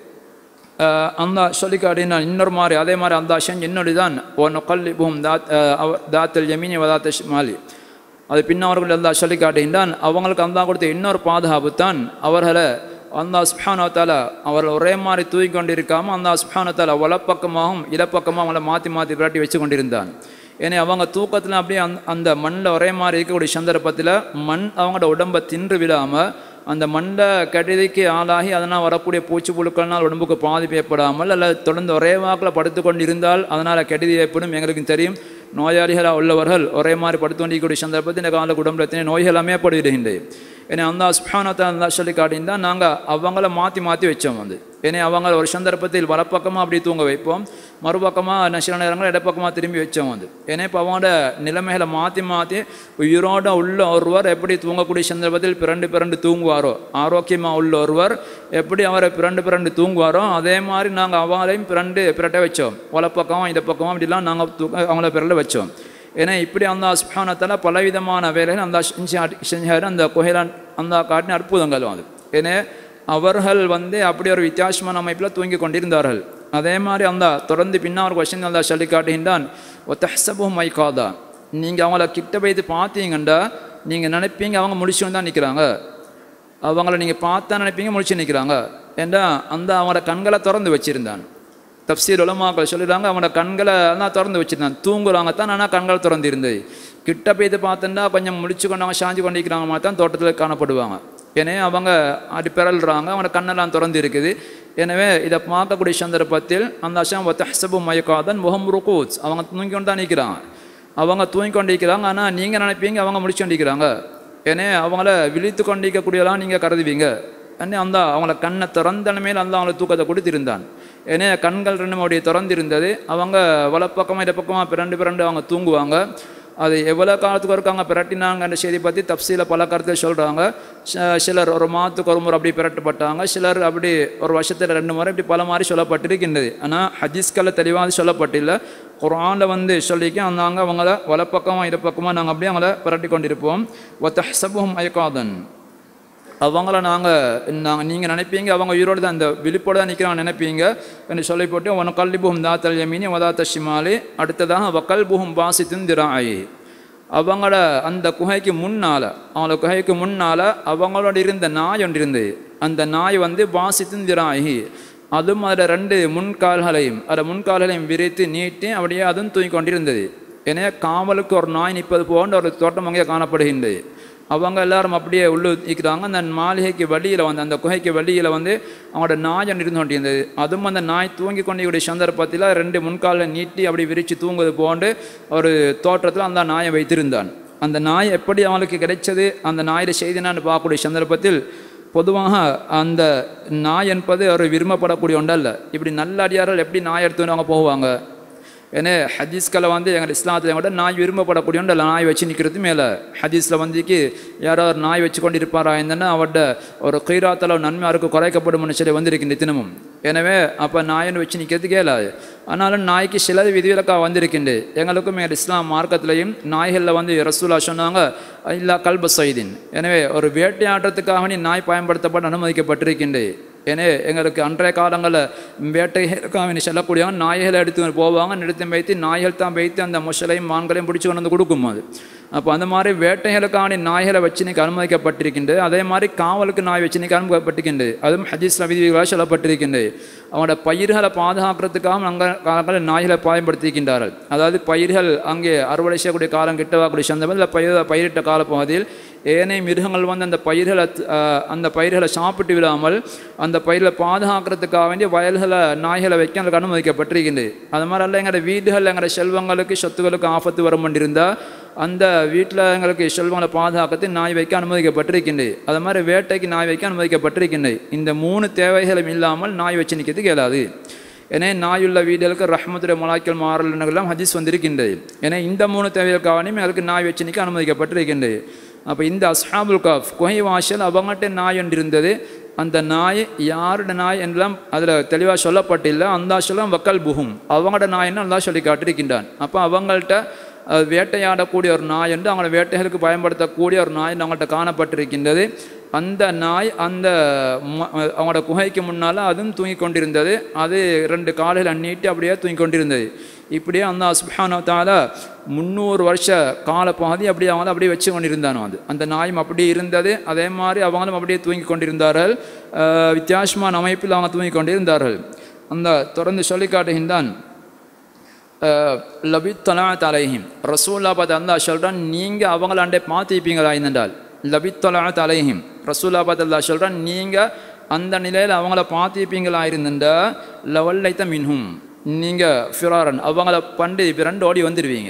அஹ், அல்லாஹ் சொல்லி காட்டினான் இன்னொரு மாதிரி அதே மாதிரி அந்த செஞ்சு இன்னொரு தான் ஒன்று கல்லிபும் தாத் அஹ், அவ- தாத்தல் யமீனி வதாத்த ஷிமாலி அது பின்னவர்கள் அல்லாஹ் சொல்லி காட்டுகின்றான் அவங்களுக்கு அல்லாஹ் கொடுத்த இன்னொரு பாதுகாப்பு தான் அவர்களை அல்லாஹ் சுப்ஹானஹு வ தஆலா அவர்கள் ஒரே மாதிரி தூக்கி கொண்டிருக்காமல் அல்லாஹ் சுப்ஹானஹு வ தஆலா வலப்பக்கமாகவும் இடப்பக்கமாக அவங்கள மாற்றி மாற்றி விரட்டி வச்சு கொண்டிருந்தான் ஏன்னா அவங்க தூக்கத்தில் அப்படியே அந்த அந்த மண்ணில் ஒரே மாதிரி இருக்கக்கூடிய சந்தர்ப்பத்தில் மண் அவங்களோட உடம்பை தின்று விடாமல் அந்த மண்டை கடிதைக்கு ஆளாகி அதனால் வரக்கூடிய பூச்சி புழுக்கள்னால் உடம்புக்கு பாதிப்பு ஏற்படாமல் அல்லது தொடர்ந்து ஒரே வாக்கில் படுத்து கொண்டு இருந்தால் அதனால் கெடுதி ஏற்படும் எங்களுக்கு தெரியும் நோயாளிகளாக உள்ளவர்கள் ஒரே மாதிரி படுத்து கொண்டிருக்கக்கூடிய சந்தர்ப்பத்தில் இந்த கால உடம்புல எத்தனை நோய்கள் ஏற்படுகின்றன ஏன்னா அந்த சுப்ஹானத்தை அந்த சொல்லி காட்டியிருந்தால் நாங்கள் அவங்கள மாற்றி மாற்றி வச்சோம் வந்து ஏன்னா அவங்க ஒரு சந்தர்ப்பத்தில் வலப்பக்கமாக அப்படி தூங்க வைப்போம் மறுபக்கமாக சில நேரங்கள் இடப்பக்கமாக திரும்பி வச்சோம் வந்து ஏன்னா இப்போ அவங்களோட நிலைமைகளை மாற்றி மாற்றி உயிரோட உள்ள ஒருவர் எப்படி தூங்கக்கூடிய சந்தர்ப்பத்தில் பிறண்டு பிறண்டு தூங்குவாரோ ஆரோக்கியமாக உள்ள ஒருவர் எப்படி அவரை பிறண்டு பிறண்டு தூங்குவாரோ அதே மாதிரி நாங்கள் அவங்களையும் பிறண்டு பிரட்ட வச்சோம் வலப்பக்கம் இந்த பக்கம் அப்படிலாம் நாங்கள் தூக்க அவங்கள பிறல வச்சோம் ஏன்னா இப்படி அந்த சுப்ஹானத்தால் பலவிதமான வேலைகள் அந்த செஞ்சு- செஞ்சாரு அந்த குகையிலான் அந்த காட்டின அற்புதங்கள் அது ஏன்னா அவர்கள் வந்து அப்படி ஒரு வித்தியாசமான அமைப்பில் தூங்கி கொண்டிருந்தார்கள் அதே மாதிரி அந்த தொடர்ந்து பின்னா ஒரு கொஸ்டின் அந்த சொல்லி காட்டுகின்றான் ஒத்தஹசபு மைகாதா நீங்கள் அவங்கள கிட்ட போய்த்து பார்த்தீங்கண்டா நீங்கள் நினைப்பீங்க அவங்க முடிச்சுன்னு தான் நிற்கிறாங்க அவங்கள நீங்கள் பார்த்தா நினைப்பீங்க முழிச்சு நிற்கிறாங்க ஏண்டா அந்த அவங்களோட கண்களை திறந்து வச்சிருந்தான் தப்சீர் உலமாக்கள் சொல்லிடுறாங்க அவனோட கண்களை தான் திறந்து வச்சிருந்தான் தூங்குறாங்க தான் ஆனால் கண்கள் திறந்து இருந்தது கிட்ட போய்த்து பார்த்தோன்னா கொஞ்சம் முடிச்சு கொண்டு அவங்க சாஞ்சு கொண்டிருக்கிறாங்க மாதிரி தான் தோட்டத்தில் காணப்படுவாங்க எனவே அவங்க அடி பிறல்றாங்க அவனோட கண்ணெல்லாம் திறந்து இருக்குது எனவே இதை பார்க்கக்கூடிய சந்தர்ப்பத்தில் அந்த அஷம் ஒத்தஹசபு மயக்காதன் முகம் ருகூத் அவங்க தூங்கி கொண்டு தான் நிற்கிறாங்க அவங்க தூங்கி கொண்டிருக்கிறாங்க ஆனால் நீங்கள் நினைப்பீங்க அவங்க முடிச்சு கொண்டிருக்கிறாங்க ஏன்னா அவங்கள விழித்து கொண்டிருக்கக்கூடியலாம் நீங்கள் கருதுவீங்க அன்னே அந்த அவங்கள கண்ணை திறந்த நிலைமையில் அந்த அவங்கள தூக்கத்தை கொடுத்திருந்தான் ஏன்னா கண்கள் ரெண்டும் அப்படியே திறந்திருந்தது அவங்க வலப்பக்கமாக இடப்பக்கமாக பிறண்டு பிறண்டு அவங்க தூங்குவாங்க அது எவ்வளோ காலத்துக்கு இருக்காங்க பிரட்டினாங்கன்ற செய்தி பற்றி தப்சீல பல கருத்தை சொல்கிறாங்க சிலர் ஒரு மாதத்துக்கு ஒரு முறை அப்படி பிரட்டப்பட்டாங்க சிலர் அப்படி ஒரு வருஷத்தில் ரெண்டு முறை இப்படி பல மாதிரி சொல்லப்பட்டிருக்கின்றது ஆனால் ஹதீஸ்களில் தெளிவாக சொல்லப்பட்டில்லை குரானில் வந்து சொல்லிக்க அந்தாங்க அவங்கள வலப்பக்கமாக இடப்பக்கமாக நாங்கள் அப்படியே அவங்கள பிரட்டி கொண்டிருப்போம் ஒத்தஹசபும் ஐகாதன் அவங்கள நாங்கள் நாங்கள் நீங்கள் நினைப்பீங்க அவங்க உயிரோடு தான் அந்த விழிப்போடு தான் நிற்கிறாங்க நினைப்பீங்க என்று சொல்லி போட்டு உன கல்லிபுகும் தாத்தல் யமீனி வதாத்த ஷிமாலி அடுத்ததாக வக்கல் புகும் பாசித்தும் திராயி அவங்களோட அந்த குகைக்கு முன்னால் அவங்களோட குகைக்கு முன்னால் அவங்களோட இருந்த நாய் ஒன்று இருந்தது அந்த நாய் வந்து பாசித்தும் திராயி அதுவும் அதில் ரெண்டு முன்கால்களையும் அதை முன்கால்களையும் விரித்து நீட்டி அப்படியே அதுவும் தூங்கி கொண்டிருந்தது எனவே காவலுக்கு ஒரு நாய் நிற்பது போன்ற ஒரு தோட்டம் அங்கே காணப்படுகின்றது அவங்க எல்லாரும் அப்படியே உள்ளு நிற்கிறாங்க அந்த மாளிகைக்கு வெளியில் வந்து அந்த குகைக்கு வெளியில் வந்து அவங்களோட நாய் ஒன்று இருந்து கொண்டிருந்தது அதுவும் அந்த நாய் தூங்கி கொண்டிருக்கூடிய சந்தர்ப்பத்தில் ரெண்டு முன்காலில் நீட்டி அப்படி விரித்து தூங்குவது போன்று ஒரு தோற்றத்தில் அந்த நாயை வைத்திருந்தான் அந்த நாய் எப்படி அவனுக்கு கிடைச்சது அந்த நாயில் செய்தினான்னு பார்க்கக்கூடிய சந்தர்ப்பத்தில் பொதுவாக அந்த நாய் என்பது ஒரு விரும்பப்படக்கூடிய ஒன்றல்ல இப்படி நல்ல அடியார்கள் எப்படி நாய் எடுத்துன்னு அவங்க போவாங்க ஏன்னா ஹதீஸ்களை வந்து எங்கள் இஸ்லாத்தில் கூட நாய் விரும்பப்படக்கூடிய ஒன்று நாய் வச்சு நிற்கிறது மேலே ஹதீஸில் வந்துக்கு யாரோ ஒரு நாய் வச்சு கொண்டு இருப்பாரா என்னன்னா அவர்கிட்ட ஒரு கீராத்தில் நன்மை அவருக்கு குறைக்கப்படும்னு சொல்லி வந்திருக்கு தினமும் எனவே அப்போ நாயன் வச்சு நிற்கிறது கேளாது ஆனாலும் நாய்க்கு சிலது விதிவிலக்காக வந்திருக்கின்றது எங்களுக்கும் எங்கள் இஸ்லாம் மார்க்கத்திலையும் நாய்களில் வந்து ரசூலா சொன்னாங்க இல்லா கல்ப சைதின் எனவே ஒரு வேட்டையாடுறதுக்காக நீ நாய் பயன்படுத்தப்பட்டு அனுமதிக்கப்பட்டிருக்கின்றது ஏனே எங்களுக்கு அன்றைய காலங்களில் வேட்டைக்காக செல்லக்கூடியவங்க நாய்களை எடுத்து போவாங்க நிறுத்தி வைத்து நாய்கள் தான் வைத்து அந்த முசலையும் மான்களையும் பிடிச்சி கொண்டு வந்து கொடுக்கும் அது அப்போ அந்த மாதிரி வேட்டைகளுக்கான நாய்களை வச்சு நீக்கு அனுமதிக்கப்பட்டிருக்கின்றது அதே மாதிரி காவலுக்கு நாய் வச்சு நீக்கு அனுமதிக்கப்பட்டிருக்கின்றது அதுவும் ஹதீஸ் விதிகளாக சொல்லப்பட்டிருக்கின்றது அவங்களோட பயிர்களை பாதுகாக்கிறதுக்காக அங்கே காலங்களில் நாய்களை பயன்படுத்தியிருக்கின்றார்கள் அதாவது பயிர்கள் அங்கே அறுவடை செய்யக்கூடிய காலம் கிட்டவாக்கூடிய சந்தர்ப்பத்தில் பயிர் பயிரிட்ட காலப்பகுதியில் ஏனைய மிருகங்கள் வந்து அந்த பயிர்களை அஹ், அந்த பயிர்களை சாப்பிட்டு விடாமல் அந்த பயிர்களை பாதுகாக்கிறதுக்காக வேண்டிய வயல்களை நாய்களை வைக்க எங்களுக்கு அனுமதிக்கப்பட்டிருக்கின்றது அது மாதிரி அல்ல எங்களோட வீடுகள் எங்களோட செல்வங்களுக்கு சொத்துக்களுக்கு ஆபத்து வர கொண்டிருந்தால் அந்த வீட்டில் எங்களுக்கு செல்வங்களை பாதுகாக்கிறதுக்கு நாய் வைக்க அனுமதிக்கப்பட்டிருக்கின்றது அது மாதிரி வேட்டைக்கு நாய் வைக்க அனுமதிக்கப்பட்டிருக்கின்றது இந்த மூணு தேவைகளும் இல்லாமல் நாய் வச்சு நிற்கிறது கேளாது ஏன்னா நாயுள்ள வீடுகளுக்கு ரஹ்மத்துடைய மலாய்க்கல் மாறலாம் ஹதீஸ் வந்திருக்கின்றது ஏன்னா இந்த மூணு தேவைகளுக்காகவும் எங்களுக்கு நாய் வச்சு நிற்க அனுமதிக்கப்பட்டிருக்கின்றது அப்போ இந்த அஸ்ஹாபுல் காஃப் குகை வாசல் அவங்ககிட்ட நாய் ஒன்று இருந்தது அந்த நாய் யாரோட நாய் என்றெல்லாம் அதில் தெளிவாக சொல்லப்பட்டில்லை அந்த சொல்லம் வக்கல் புகும் அவங்களோட நாயின்னு அல்லா சொல்லி காட்டியிருக்கின்றான் அப்போ அவங்கள்ட்ட அஹ், வேட்டையாடக்கூடிய ஒரு நாய் என்று அவங்களோட வேட்டைகளுக்கு பயன்படுத்தக்கூடிய ஒரு நாய் அவங்கள்ட்ட காணப்பட்டிருக்கின்றது அந்த நாய் அந்த ம- அவங்களோட குகைக்கு முன்னால் அதுவும் தூங்கி கொண்டிருந்தது அது ரெண்டு காலையில் நீட்டி அப்படியே தூங்கி கொண்டிருந்தது இப்படியே அந்த சுப்ஹானோ தாலா முந்நூறு வருஷ கால பாதி அப்படியே அவங்களும் அப்படியே வச்சு கொண்டிருந்தானோ அது அந்த நாயும் அப்படி இருந்தது அதே மாதிரி அவங்களும் அப்படியே தூங்கி கொண்டிருந்தார்கள் அஹ், வித்தியாசமான அமைப்பில் அவங்க தூங்கி கொண்டிருந்தார்கள் அந்த தொடர்ந்து சொல்லி காட்டுகின்றான் லபித்தலா தலைஹிம் ரசூல்லா பார்த்து அல்லா சொல்கிறான் நீங்கள் அவங்களாண்டே பார்த்துப்பீங்களா இருந்தால் லபித்தலா தலைஹிம் ரசூல்லா பார்த்து அல்லா சொல்கிறான் நீங்கள் அந்த நிலையில் அவங்கள பார்த்துப்பீங்களா இருந்துட்டா லவல்லைத்த மின்ஹும் நீங்கள் ஃபிராரன் அவங்கள பண்டு விரண்டு ஓடி வந்துடுவீங்க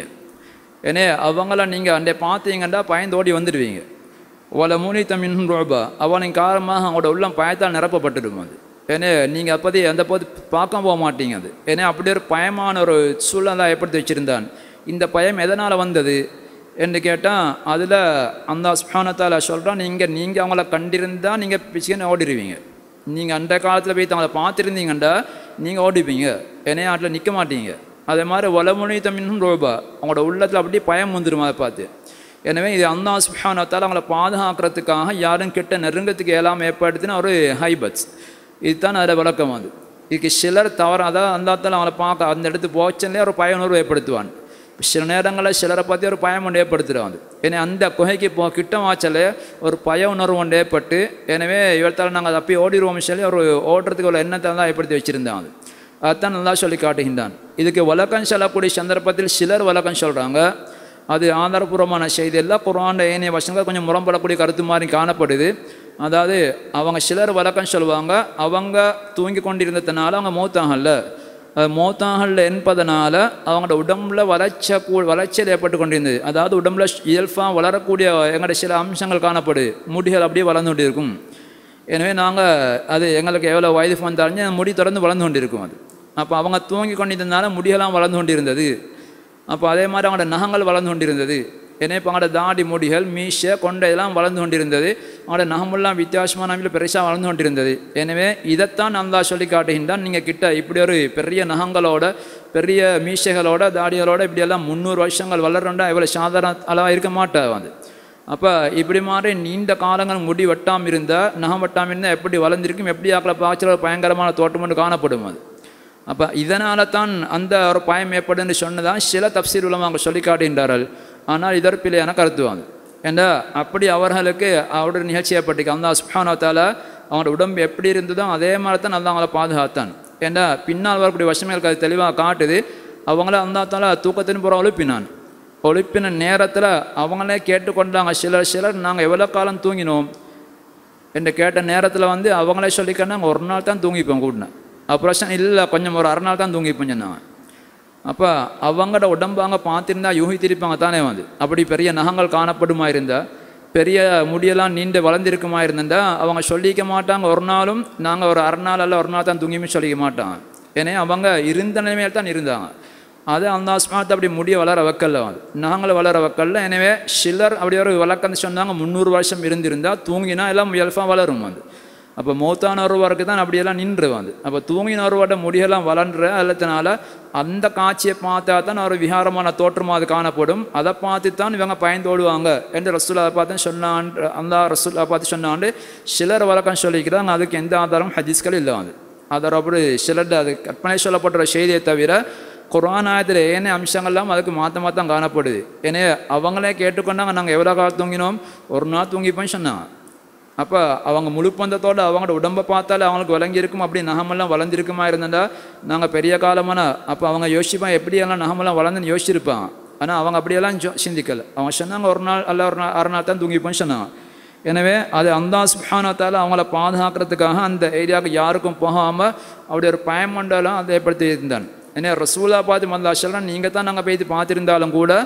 ஏனே அவங்கள நீங்கள் அண்டே பார்த்தீங்கன்னா பயந்து ஓடி வந்துடுவீங்க ஒல மூனித்த மின்ஹும் ரோபா அவனின் காரணமாக அவங்களோட உள்ளம் பயத்தால் நிரப்பப்பட்டுடும் அது ஏன்னா நீங்கள் அப்போதே அந்த போது பார்க்க போக மாட்டீங்க அது ஏன்னா அப்படி ஒரு பயமான ஒரு சூழ்நிலை ஏற்படுத்தி வச்சுருந்தான் இந்த பயம் எதனால் வந்தது என்று கேட்டால் அதில் அந்த சுபானத்தால் சொல்கிறான் நீங்கள் நீங்கள் அவங்கள கண்டிருந்தால் நீங்கள் பிச்சுன்னு ஓடிடுவீங்க நீங்கள் அந்த காலத்தில் போய் அவங்கள பார்த்துருந்தீங்கண்டா நீங்கள் ஓடிப்பீங்க என்னைய ஆட்டில் நிற்க மாட்டீங்க அதே மாதிரி வளமுனை தமிழும் ரோபா அவங்களோட உள்ளத்தில் அப்படியே பயம் வந்துடும் அதை பார்த்து எனவே இது அல்லா சுப்ஹானத்தால் அவங்கள பாதுகாக்கிறதுக்காக யாரும் கிட்ட நெருங்கத்துக்கு இயலாமல் ஏற்படுத்தின ஒரு ஹைபட்ஸ் இதுதான் அதில் விளக்கம் அது இதுக்கு சிலர் தவறாக அந்தாத்தால் அவங்கள பார்க்க அந்த இடத்துக்கு போச்சலே ஒரு பயனுணர்வு ஏற்படுத்துவான் சில நேரங்களில் சிலரை பற்றி ஒரு பயம் ஒன்று ஏற்படுத்துகிறான் ஏன்னா அந்த குகைக்கு போ கிட்ட வாச்சலே ஒரு பய உணர்வு ஒன்று ஏற்பட்டு எனவே இவர்த்தால் நாங்கள் தப்பி ஓடிடுவோம் சொல்லி ஒரு ஓடுறதுக்கு ஒரு எண்ணத்தை தான் ஏற்படுத்தி வச்சுருந்தான் அது அதைத்தான் நல்லா சொல்லி காட்டுகின்றான் இதுக்கு வழக்கம் சொல்லக்கூடிய சந்தர்ப்பத்தில் சிலர் வழக்கம் சொல்கிறாங்க அது ஆதாரபூர்வமான செய்தி எல்லாம் குரான் ஏனைய வசனங்கள் கொஞ்சம் முரம்படக்கூடிய கருத்து மாதிரி காணப்படுது அதாவது அவங்க சிலர் வழக்கம் சொல்லுவாங்க அவங்க தூங்கி கொண்டிருந்ததுனால அவங்க மௌத்தாகல அது மௌத்தாகல என்பதனால அவங்களோட உடம்புல வளர்ச்ச கூ வளர்ச்சியில் ஏற்பட்டு கொண்டிருந்தது அதாவது உடம்புல இயல்பாக வளரக்கூடிய எங்களோட சில அம்சங்கள் காணப்படுது முடிகள் அப்படியே வளர்ந்து கொண்டு இருக்கும் எனவே நாங்கள் அது எங்களுக்கு எவ்வளோ வயது வந்தாலும் முடி தொடர்ந்து வளர்ந்து கொண்டிருக்கும் அது அப்போ அவங்க தூங்கி கொண்டிருந்ததுனால முடியெல்லாம் வளர்ந்து கொண்டிருந்தது அப்போ அதே மாதிரி அவங்களோட நகங்கள் வளர்ந்து கொண்டிருந்தது ஏன்னா இப்போ அவங்களோட தாடி முடிகள் மீசை கொண்டை இதெல்லாம் வளர்ந்து கொண்டிருந்தது அவங்களோட நகமெல்லாம் வித்தியாசமான அமைப்பில் பெருசாக வளர்ந்து கொண்டிருந்தது எனவே இதைத்தான் நல்லா சொல்லி காட்டுகின்றான் நீங்கள் கிட்ட இப்படி ஒரு பெரிய நகங்களோட பெரிய மீசைகளோட தாடிகளோட இப்படியெல்லாம் முந்நூறு வருஷங்கள் வளர்றோண்டா இவ்வளோ சாதாரண அளவாக இருக்க மாட்டா வந்து அப்போ இப்படி மாதிரி நீண்ட காலங்கள் முடி வெட்டாமல் இருந்தால் நகம் வெட்டாமல் இருந்தால் எப்படி வளர்ந்திருக்கும் எப்படி ஆக்களை பாய்ச்சல் பயங்கரமான தோட்டம் ஒன்று காணப்படும் அது அப்போ இதனால தான் அந்த ஒரு பயம் ஏற்படுன்னு சொன்னதான் சில தப்சீர் உலமாக சொல்லி காட்டுகின்றார்கள் ஆனால் இதற்பில்லையான கருத்துவாங்க ஏண்டா அப்படி அவர்களுக்கு அவரோட நிகழ்ச்சி ஏற்பட்டுக்கு அந்த சுபானத்தால் அவங்களோட உடம்பு எப்படி இருந்ததோ அதே மாதிரி தான் நல்லா அவங்கள பாதுகாத்தான் ஏண்டா பின்னால் வரக்கூடிய வருஷங்களுக்கு அது தெளிவாக காட்டுது அவங்கள அந்தாத்தால தூக்கத்தின் புறம் ஒழுப்பினான் ஒழுப்பின நேரத்தில் அவங்களே கேட்டுக்கொண்டாங்க சிலர் சிலர் நாங்கள் எவ்வளோ காலம் தூங்கினோம் என்று கேட்ட நேரத்தில் வந்து அவங்களே சொல்லிக்கணும் ஒரு நாள் தான் தூங்கிப்போம் கூட்டினேன் அப்புறம் இல்லை கொஞ்சம் ஒரு அரை நாள் தான் தூங்கிப்போம் சொன்னாங்க அப்போ அவங்களோட உடம்பு அவங்க பார்த்துருந்தா யூகித்திருப்பாங்க தானே வந்து அப்படி பெரிய நகங்கள் காணப்படுமா இருந்தால் பெரிய முடியெல்லாம் நீண்டு வளர்ந்திருக்குமா இருந்தா அவங்க சொல்லிக்க மாட்டாங்க ஒரு நாளும் நாங்கள் ஒரு அரை நாள் அல்ல ஒரு நாள் தான் தூங்கியுமே சொல்லிக்க மாட்டாங்க ஏன்னா அவங்க இருந்த நிலைமையில் தான் இருந்தாங்க அது அந்த ஆஸ்மாத்தை அப்படி முடிய வளர வைக்கல அது நாங்களும் வளர வைக்கல எனவே சிலர் அப்படி ஒரு வழக்கம் சொன்னாங்க முந்நூறு வருஷம் இருந்திருந்தால் தூங்கினா எல்லாம் இயல்பாக வளரும் அது அப்போ மௌத்தான ஒருவருக்கு தான் அப்படியெல்லாம் நின்று வந்து அப்போ தூங்கின ஒருவரோட முடியெல்லாம் வளர்ன்ற அல்லத்தினால அந்த காட்சியை பார்த்தா தான் ஒரு விகாரமான தோற்றமாக அது காணப்படும் அதை பார்த்து தான் இவங்க பயந்து ஓடுவாங்க என்று ரசூலா பார்த்து சொன்னான் அந்த ரசூலா பார்த்து சொன்னாண்டு சிலர் வழக்கம் சொல்லிக்கிறாங்க அதுக்கு எந்த ஆதாரம் ஹதீஸ்கள் இல்லை அது அதர் அப்படி சிலர் அது கற்பனை சொல்லப்படுற செய்தியை தவிர குரானாயத்தில் ஏனைய அம்சங்கள்லாம் அதுக்கு மாற்ற மாற்றம் காணப்படுது ஏன்னா அவங்களே கேட்டுக்கொண்டாங்க நாங்கள் எவ்வளோ காலம் தூங்கினோம் ஒரு நாள் தூங்கிப்போன்னு சொன்னாங்க அப்போ அவங்க முழுப்பந்தத்தோடு அவங்களோட உடம்பை பார்த்தாலே அவங்களுக்கு விளங்கியிருக்கும் அப்படி நகமெல்லாம் வளர்ந்துருக்குமா இருந்தா நாங்கள் பெரிய காலமான அப்போ அவங்க யோசிப்பான் எப்படியெல்லாம் நகமெல்லாம் வளர்ந்துன்னு யோசிச்சிருப்பாங்க ஆனால் அவங்க அப்படியெல்லாம் ஜோ சிந்திக்கலை அவங்க சொன்னாங்க ஒரு நாள் அல்ல ஒரு நாள் அரை நாள் தான் தூங்கிப்போன்னு சொன்னாங்க எனவே அது அந்த சுபானத்தால் அவங்கள பாதுகாக்கிறதுக்காக அந்த ஏரியாவுக்கு யாருக்கும் போகாமல் அப்படி ஒரு பயமண்டலம் அதை ஏற்படுத்தி இருந்தான் ஏன்னா ரசூலா பார்த்து மல்லா சொல்லலாம் நீங்கள் தான் நாங்கள் போய் பார்த்துருந்தாலும் கூட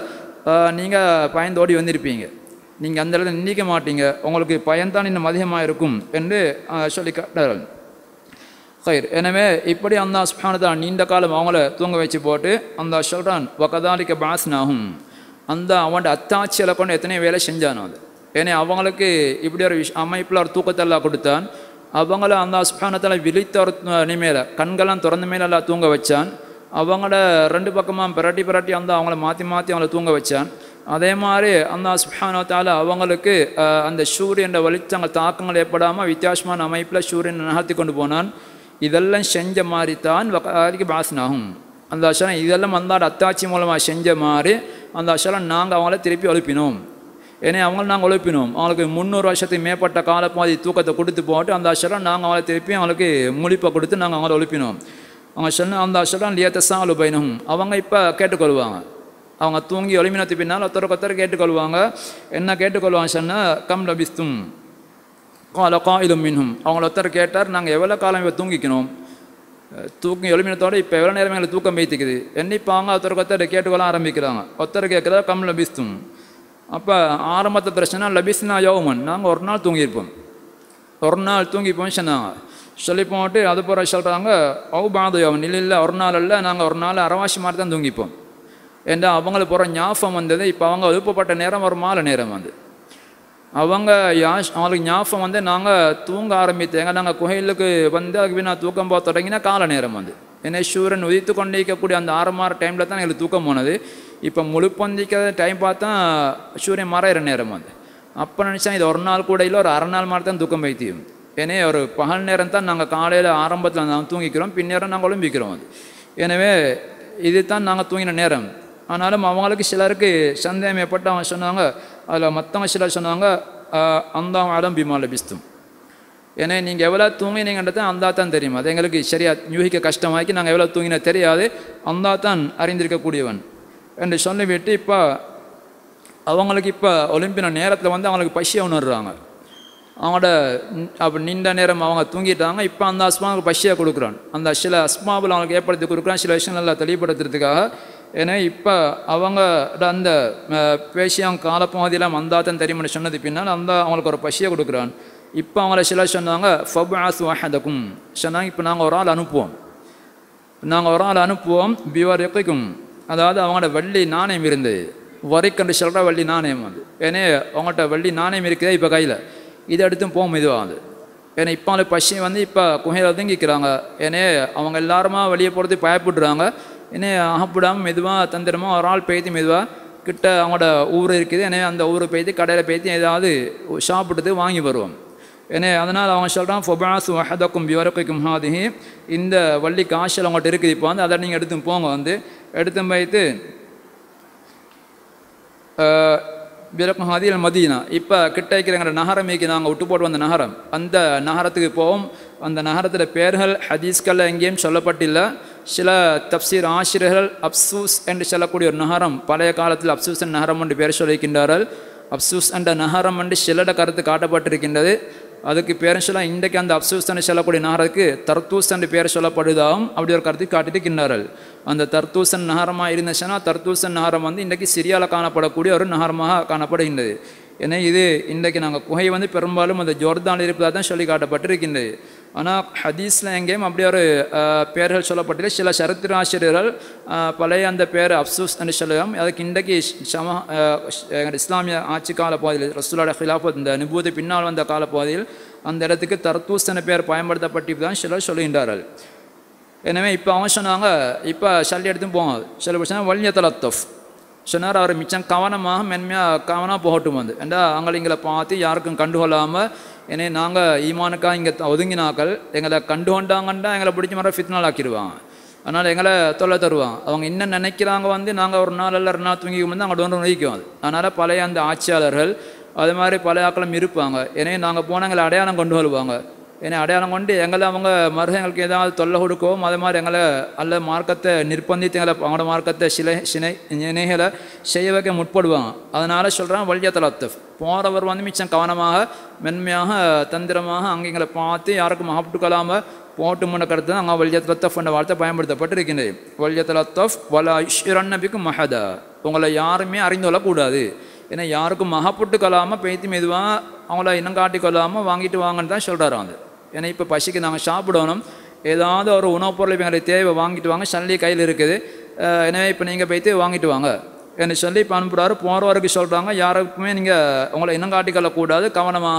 நீங்கள் பயந்தோடி வந்திருப்பீங்க நீங்கள் அந்த இடத்துல நிந்திக்க மாட்டீங்க உங்களுக்கு பயன்தான் இன்னும் அதிகமாக இருக்கும் என்று சொல்லி காட்டுறார்கள் ஹைர் எனவே இப்படி அந்த சுபானதான் நீண்ட காலம் அவங்கள தூங்க வச்சு போட்டு அந்த சொல்கிறான் வகதாலிக்க பாஸ்னாகும் அந்த அவனோட அத்தாட்சியில் கொண்டு எத்தனையோ வேலை செஞ்சானோ அது ஏன்னா அவங்களுக்கு இப்படி ஒரு விஷ் அமைப்பில் ஒரு தூக்கத்தெல்லாம் கொடுத்தான் அவங்கள அந்த சுபானத்தில் விழித்த நிமையில கண்கள்லாம் திறந்த மேல எல்லாம் தூங்க வச்சான் அவங்கள ரெண்டு பக்கமாக பிரட்டி பிரட்டி அந்த அவங்கள மாற்றி மாற்றி அவங்கள தூங்க வச்சான் அதே மாதிரி அந்த சுபானத்தால் அவங்களுக்கு அஹ், அந்த சூரியன் வெளிச்சங்கள் தாக்கங்கள் ஏற்படாமல் வித்தியாசமான அமைப்பில் சூரியனை நகர்த்தி கொண்டு போனான் இதெல்லாம் செஞ்ச மாதிரி தான் வகாரிக்கு பாசனாகும் அந்த அசலம் இதெல்லாம் அந்தாட அத்தாட்சி மூலமாக செஞ்ச மாதிரி அந்த அசலம் நாங்கள் அவங்கள திருப்பி எழுப்பினோம் ஏன்னா அவங்கள நாங்கள் எழுப்பினோம் அவங்களுக்கு முந்நூறு வருஷத்துக்கு மேற்பட்ட காலப்பாதி தூக்கத்தை கொடுத்து போட்டு அந்த அசலம் நாங்கள் அவங்கள திருப்பி அவங்களுக்கு முழிப்பை கொடுத்து நாங்கள் அவங்கள எழுப்பினோம் அவங்க சொன்ன அந்த அசலம் லியத்தசா அலுபைனும் அவங்க இப்போ கேட்டுக்கொள்வாங்க அவங்க தூங்கி எழுப்பினத்துக்கு பின்னால் ஒருத்தருக்கு ஒருத்தர் கேட்டுக்கொள்வாங்க என்ன கேட்டுக்கொள்வாங்க சொன்னால் கம் லபிஸ்தும் கால காயிலும் மின்னும் அவங்கள ஒருத்தர் கேட்டார் நாங்கள் எவ்வளோ காலம் இப்போ தூங்கிக்கணும் அஹ் தூக்கம் எழுமினத்தோட இப்போ எவ்வளோ நேரம் எங்களுக்கு தூக்கம் வைத்துக்குது எண்ணிப்பாங்க ஒருத்தருக்கு ஒருத்தர் கேட்டுக்கொள்ள ஆரம்பிக்கிறாங்க ஒருத்தர் கேட்குறா கம் லபிஸ்தும் அப்போ ஆரம்பத்து பிரச்சனை லபிஸ்னா யோகமன் நாங்கள் ஒரு நாள் தூங்கியிருப்போம் ஒரு நாள் தூங்கிப்போம் சொன்னாங்க சொல்லி போட்டு அது போகிற சொல்கிறாங்க ஓ பாத யோகன் இல்லை இல்லை ஒரு நாள் இல்லை நாங்கள் ஒரு நாள் அரவாசி மாதிரி தான் தூங்கிப்போம் ஏண்டா அவங்களுக்கு போகிற ஞாபகம் வந்தது இப்போ அவங்க எழுப்பப்பட்ட நேரம் ஒரு மாலை நேரம் வந்து அவங்க யாஷ் அவங்களுக்கு ஞாபகம் வந்து நாங்கள் தூங்க ஆரம்பித்தேங்க நாங்கள் குகையிலுக்கு வந்து அதுக்கு பின்னா தூக்கம் போக தொடங்கினா கால நேரம் வந்து ஏன்னா சூரியன் உதித்து கொண்டிருக்கக்கூடிய அந்த ஆறு மாற டைமில் தான் எங்களுக்கு தூக்கம் போனது இப்போ முழுப்பந்திக்கிற டைம் பார்த்தா சூரியன் மறையிற நேரம் வந்து அப்போ நினச்சா இது ஒரு நாள் கூட இல்லை ஒரு அரை நாள் மாதிரி தான் தூக்கம் வைத்தியும் ஏன்னா ஒரு பகல் நேரம் தான் நாங்கள் காலையில் ஆரம்பத்தில் நாங்கள் தூங்கிக்கிறோம் பின்னேரம் நாங்கள் ஒலிம்பிக்கிறோம் அது எனவே இது தான் நாங்கள் தூங்கின நேரம் ஆனாலும் அவங்களுக்கு சிலருக்கு சந்தேகம் ஏற்பட்டு அவங்க சொன்னாங்க அதில் மற்றவங்க சிலர் சொன்னாங்க "ஆஹ், அந்த ஆடம் பிமால பிஸ்தும் ஏன்னா நீங்கள் எவ்வளோ தூங்கினீங்கன்றது அந்த தான் தெரியும் அது எங்களுக்கு சரியா யூகிக்க கஷ்டமாக்கி நாங்கள் எவ்வளோ தூங்கின தெரியாது அந்த தான் அறிந்திருக்கக்கூடியவன் என்று சொல்லிவிட்டு இப்போ அவங்களுக்கு இப்போ ஒலிம்பின நேரத்தில் வந்து அவங்களுக்கு பசியை உணர்றாங்க அவங்களோட ந- அப்போ நீண்ட நேரம் அவங்க தூங்கிட்டாங்க இப்போ அந்த அஸ்மாவுக்கு பசியை கொடுக்குறான் அந்த சில அஸ்மாவில் அவங்களுக்கு ஏற்படுத்தி கொடுக்குறான் சில விஷயங்கள் எல்லாம் தெளிவுபடுத்துறதுக்காக ஏன்னா இப்போ அவங்க அந்த பேசியம் காலப்பகுதியில் மந்தாத்தன் தெரியும்னு சொன்னது பின்னால் அந்த அவங்களுக்கு ஒரு பசியை கொடுக்குறான் இப்போ அவங்கள சிலர் சொன்னாங்க ஃபப் ஆஸ் வாஹதக்கும் சொன்னாங்க இப்போ நாங்கள் ஒரு ஆள் அனுப்புவோம் நாங்கள் ஒரு ஆள் அனுப்புவோம் பிவர் எப்பைக்கும் அதாவது அவங்களோட வெள்ளி நாணயம் இருந்தது வரிக்கண்டு சொல்கிற வெள்ளி நாணயம் அது ஏன்னா அவங்கள்ட்ட வெள்ளி நாணயம் இருக்குதே இப்போ கையில் இதை எடுத்தும் போகும் இதுவாக அது ஏன்னா இப்போ அவங்க பசி வந்து இப்போ குகையில் தங்கிக்கிறாங்க ஏன்னா அவங்க எல்லாருமா வெளியே போகிறது பயப்படுறாங்க ஏன்னா அகப்படாமல் மெதுவாக தந்திரமாக ஒரு ஆள் பெய்து மெதுவாக கிட்ட அவங்களோட ஊர் இருக்குது எனவே அந்த ஊரை பெய்து கடையில் பெய்து ஏதாவது சாப்பிட்டுட்டு வாங்கி வருவோம் ஏன்னா அதனால் அவங்க சொல்கிறான் ஃபொபாசு வஹதக்கும் பிவரக்கும் ஹாதிஹி இந்த வள்ளி காய்ச்சல் அவங்கள்ட்ட இருக்குது இப்போ வந்து அதை நீங்கள் எடுத்து போங்க வந்து எடுத்து போயிட்டு பிறக்கும் ஹாதியில் மதீனா இப்போ கிட்ட இருக்கிற நகரமேக்கு நாங்கள் விட்டு போட்டு வந்த நகரம் அந்த நகரத்துக்கு போவோம் அந்த நகரத்தில் பேர்கள் ஹதீஸ்களில் எங்கேயும் சொல்லப்பட்டில்லை சில தப்சீர் ஆசிரியர்கள் அப்சூஸ் என்று சொல்லக்கூடிய ஒரு நகரம் பழைய காலத்தில் அப்சூஸ் என்ற நகரம் என்று பேர் சொல்லியிருக்கின்றார்கள் அப்சூஸ் என்ற நகரம் என்று சிலட கருத்து காட்டப்பட்டிருக்கின்றது அதுக்கு பேரும் சொல்ல இன்றைக்கு அந்த அப்சூஸ் என்று சொல்லக்கூடிய நகரத்துக்கு தர்தூஸ் என்று பேர் சொல்லப்படுவதாகவும் அப்படி ஒரு கருத்து காட்டியிருக்கின்றார்கள் அந்த தர்தூசன் நகரமாக இருந்துச்சுன்னா தர்தூசன் நகரம் வந்து இன்றைக்கு சிரியாவில் காணப்படக்கூடிய ஒரு நகரமாக காணப்படுகின்றது ஏன்னா இது இன்றைக்கு நாங்கள் குகை வந்து பெரும்பாலும் அந்த ஜோர்தான் இருப்பதாக தான் சொல்லி காட்டப்பட்டிருக்கின்றது ஆனால் ஹதீஸில் எங்கேயும் அப்படி ஒரு அஹ், பெயர்கள் சொல்லப்பட்டிருக்கு சில சரித்திர ஆசிரியர்கள் அஹ், பழைய அந்த பேர் அப்சூஸ் என்று சொல்லலாம் அதுக்கு இன்றைக்கு சம அஹ், எங்கள் இஸ்லாமிய ஆட்சி கால பகுதியில் ரசூலோட ஹிலாஃபத் இந்த நிபூதி பின்னால் வந்த காலப்பகுதியில் அந்த இடத்துக்கு தர்தூஸ் என்ற பெயர் பயன்படுத்தப்பட்டு தான் சிலர் சொல்லுகின்றார்கள் எனவே இப்போ அவன் சொன்னாங்க இப்போ சல்லி எடுத்து போங்க சில பிரச்சனை வலிய தலத்தஃப் சொன்னார் அவர் மிச்சம் கவனமாக மென்மையாக கவனமாக போகட்டும் வந்து ஏண்டா அங்களைங்களை பார்த்து யாருக்கும் கண்டுகொள்ளாமல் ஏன்னா நாங்கள் ஈமானுக்கா இங்கே ஒதுங்கினாக்கள் எங்களை கண்டுகொண்டாங்கண்டா எங்களை பிடிச்ச மாதிரி ஃபித்னால் ஆக்கிடுவாங்க அதனால் எங்களை தொல்லை தருவாங்க அவங்க என்ன நினைக்கிறாங்க வந்து நாங்கள் ஒரு நாள் இல்லை ரெண்டு நாள் தூங்கி வந்து அங்கே ஒன்று நொழிக்கும் அது அதனால் பழைய அந்த ஆட்சியாளர்கள் அது மாதிரி பழைய ஆக்களும் இருப்பாங்க எனவே நாங்கள் போனால் எங்களை அடையாளம் கொண்டு வருவாங்க ஏன்னா அடையாளம் கொண்டு எங்களை அவங்க மருக எங்களுக்கு ஏதாவது தொல்லை கொடுக்கவும் அதே மாதிரி எங்களை அல்ல மார்க்கத்தை நிர்பந்தித்து எங்களை அவங்களோட மார்க்கத்தை சிலை சினை இணைகளை செய்ய வைக்க முற்படுவாங்க அதனால் சொல்கிறேன் வலிய தலத்தஃப் போகிறவர் வந்து மிச்சம் கவனமாக மென்மையாக தந்திரமாக அங்கே எங்களை பார்த்து யாருக்கும் சாப்பிட்டுக்கலாமல் போட்டு முன்ன கருத்து தான் அங்கே வலிய தலத்தஃப் என்ற வார்த்தை பயன்படுத்தப்பட்டிருக்கின்றது வலிய தலத்தஃப் வல இஷ்ரன்னபிக்கும் மஹதா உங்களை யாருமே அறிந்து கொள்ளக்கூடாது ஏன்னா யாருக்கும் மகப்பட்டு கொள்ளாமல் பேத்தி மெதுவாக அவங்கள இனம் காட்டி கொள்ளாமல் வாங்கிட்டு வாங்கன்னு தான் சொல்கிறாரு அது ஏன்னா இப்போ பசிக்கு நாங்கள் சாப்பிடணும் ஏதாவது ஒரு உணவுப் பொருள் இப்போ எங்களுக்கு தேவை வாங்கிட்டு வாங்க சல்லி கையில் இருக்குது அஹ் எனவே இப்போ நீங்கள் போய்த்து வாங்கிட்டு வாங்க என்று சொல்லி இப்போ அனுப்புகிறாரு போகிறவருக்கு சொல்கிறாங்க யாருக்குமே நீங்கள் உங்களை இனம் காட்டிக்கொள்ளக்கூடாது கவனமாக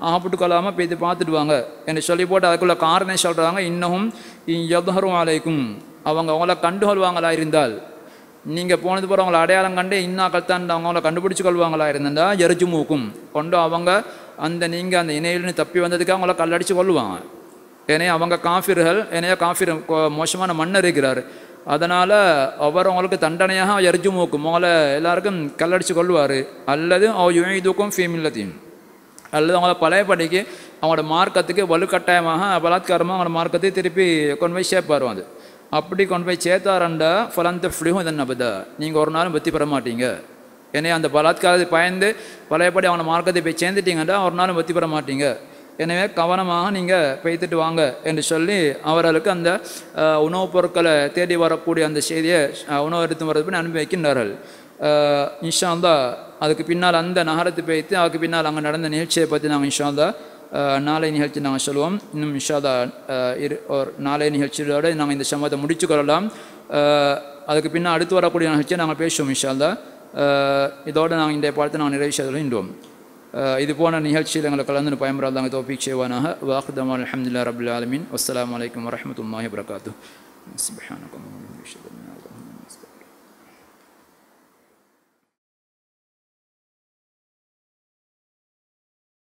ஆப்பிட்டு கொள்ளாமல் போய் பார்த்துட்டு வாங்க என்று சொல்லி போட்டு அதுக்குள்ள காரணம் சொல்கிறாங்க இன்னமும் எதரும் அலைக்கும் அவங்க அவங்கள கண்டுகொள்வாங்களா இருந்தால் நீங்கள் போனது போகிற அவங்கள அடையாளம் கண்டு இன்னாக்கள் தான் அவங்க அவங்கள கண்டுபிடிச்சு கொள்வாங்களா இருந்தா எரிச்சு மூக்கும் கொண்டு அவங்க அந்த நீங்கள் அந்த இணையிலிருந்து தப்பி வந்ததுக்கு அவங்கள கல்லடிச்சு கொள்ளுவாங்க ஏனே அவங்க காஃபிர்கள் ஏனையா காஃபிர் கொ- மோசமான மன்னர் இருக்கிறார் அதனால் அவர் அவங்களுக்கு தண்டனையாக எரிச்சு மூக்கும் அவங்கள எல்லாருக்கும் கல்லடிச்சு கொள்வார் அல்லது அவ யுதுக்கும் ஃபீமில்லத்தையும் அல்லது அவங்கள பழையபடிக்கு அவங்களோட மார்க்கத்துக்கு வலுக்கட்டாயமாக பலாத்காரமாக அவங்களோட மார்க்கத்தை திருப்பி கொண்டு போய் சேர்ப்பார் அது அப்படி கொண்டு போய் சேர்த்தாரண்டா ஃபலந்த ஃப்ளிஹும் இதன் நபதா நீங்கள் ஒரு நாளும் வெற்றி பெற மாட்டீங்க ஏன்னா அந்த பலாத்காரத்தை பயந்து பழையபடி அவங்கள மார்க்கத்தை போய் சேர்ந்துட்டீங்கன்னா ஒரு நாளும் வெற்றி பெற மாட்டீங்க எனவே கவனமாக நீங்கள் பெய்த்துட்டு வாங்க என்று சொல்லி அவர்களுக்கு அந்த அஹ், உணவுப் பொருட்களை தேடி வரக்கூடிய அந்த செய்தியை அஹ், உணவு எடுத்து வரது அனுப்பி வைக்கின்றார்கள் அஹ், இன்ஷா அல்லாஹ் அதுக்கு பின்னால் அந்த நகரத்தை வைத்து அதுக்கு பின்னால் அங்கே நடந்த நிகழ்ச்சியை பற்றி நாங்கள் இன்ஷா அல்லாஹ் அஹ், நாளை நிகழ்ச்சி நாங்கள் சொல்லுவோம் இன்னும் இன்ஷா அல்லாஹ், அஹ், இரு ஒரு நாளை நிகழ்ச்சியோடு நாங்கள் இந்த சம்பவத்தை முடிச்சு கொள்ளலாம் அஹ், அதுக்கு பின்னால் அடுத்து வரக்கூடிய நிகழ்ச்சியை நாங்கள் பேசுவோம் இன்ஷா அல்லாஹ். அஹ், இதோடு நாங்கள் இன்றைய பாடத்தை நாங்கள் நிறைவு செய்துள்ளோம் அஹ், இது போன நிகழ்ச்சியில் எங்களை கலந்து பயன்படாதாங்க தோப்பிக் செய்வானாக வாக்குதமான அலமதுல்லா ரபுல் ஆலமின் அஸ்ஸலாமு அலைக்கும் வரஹ்மத்துல்லாஹி வபரகாத்துஹ் சுப்ஹானக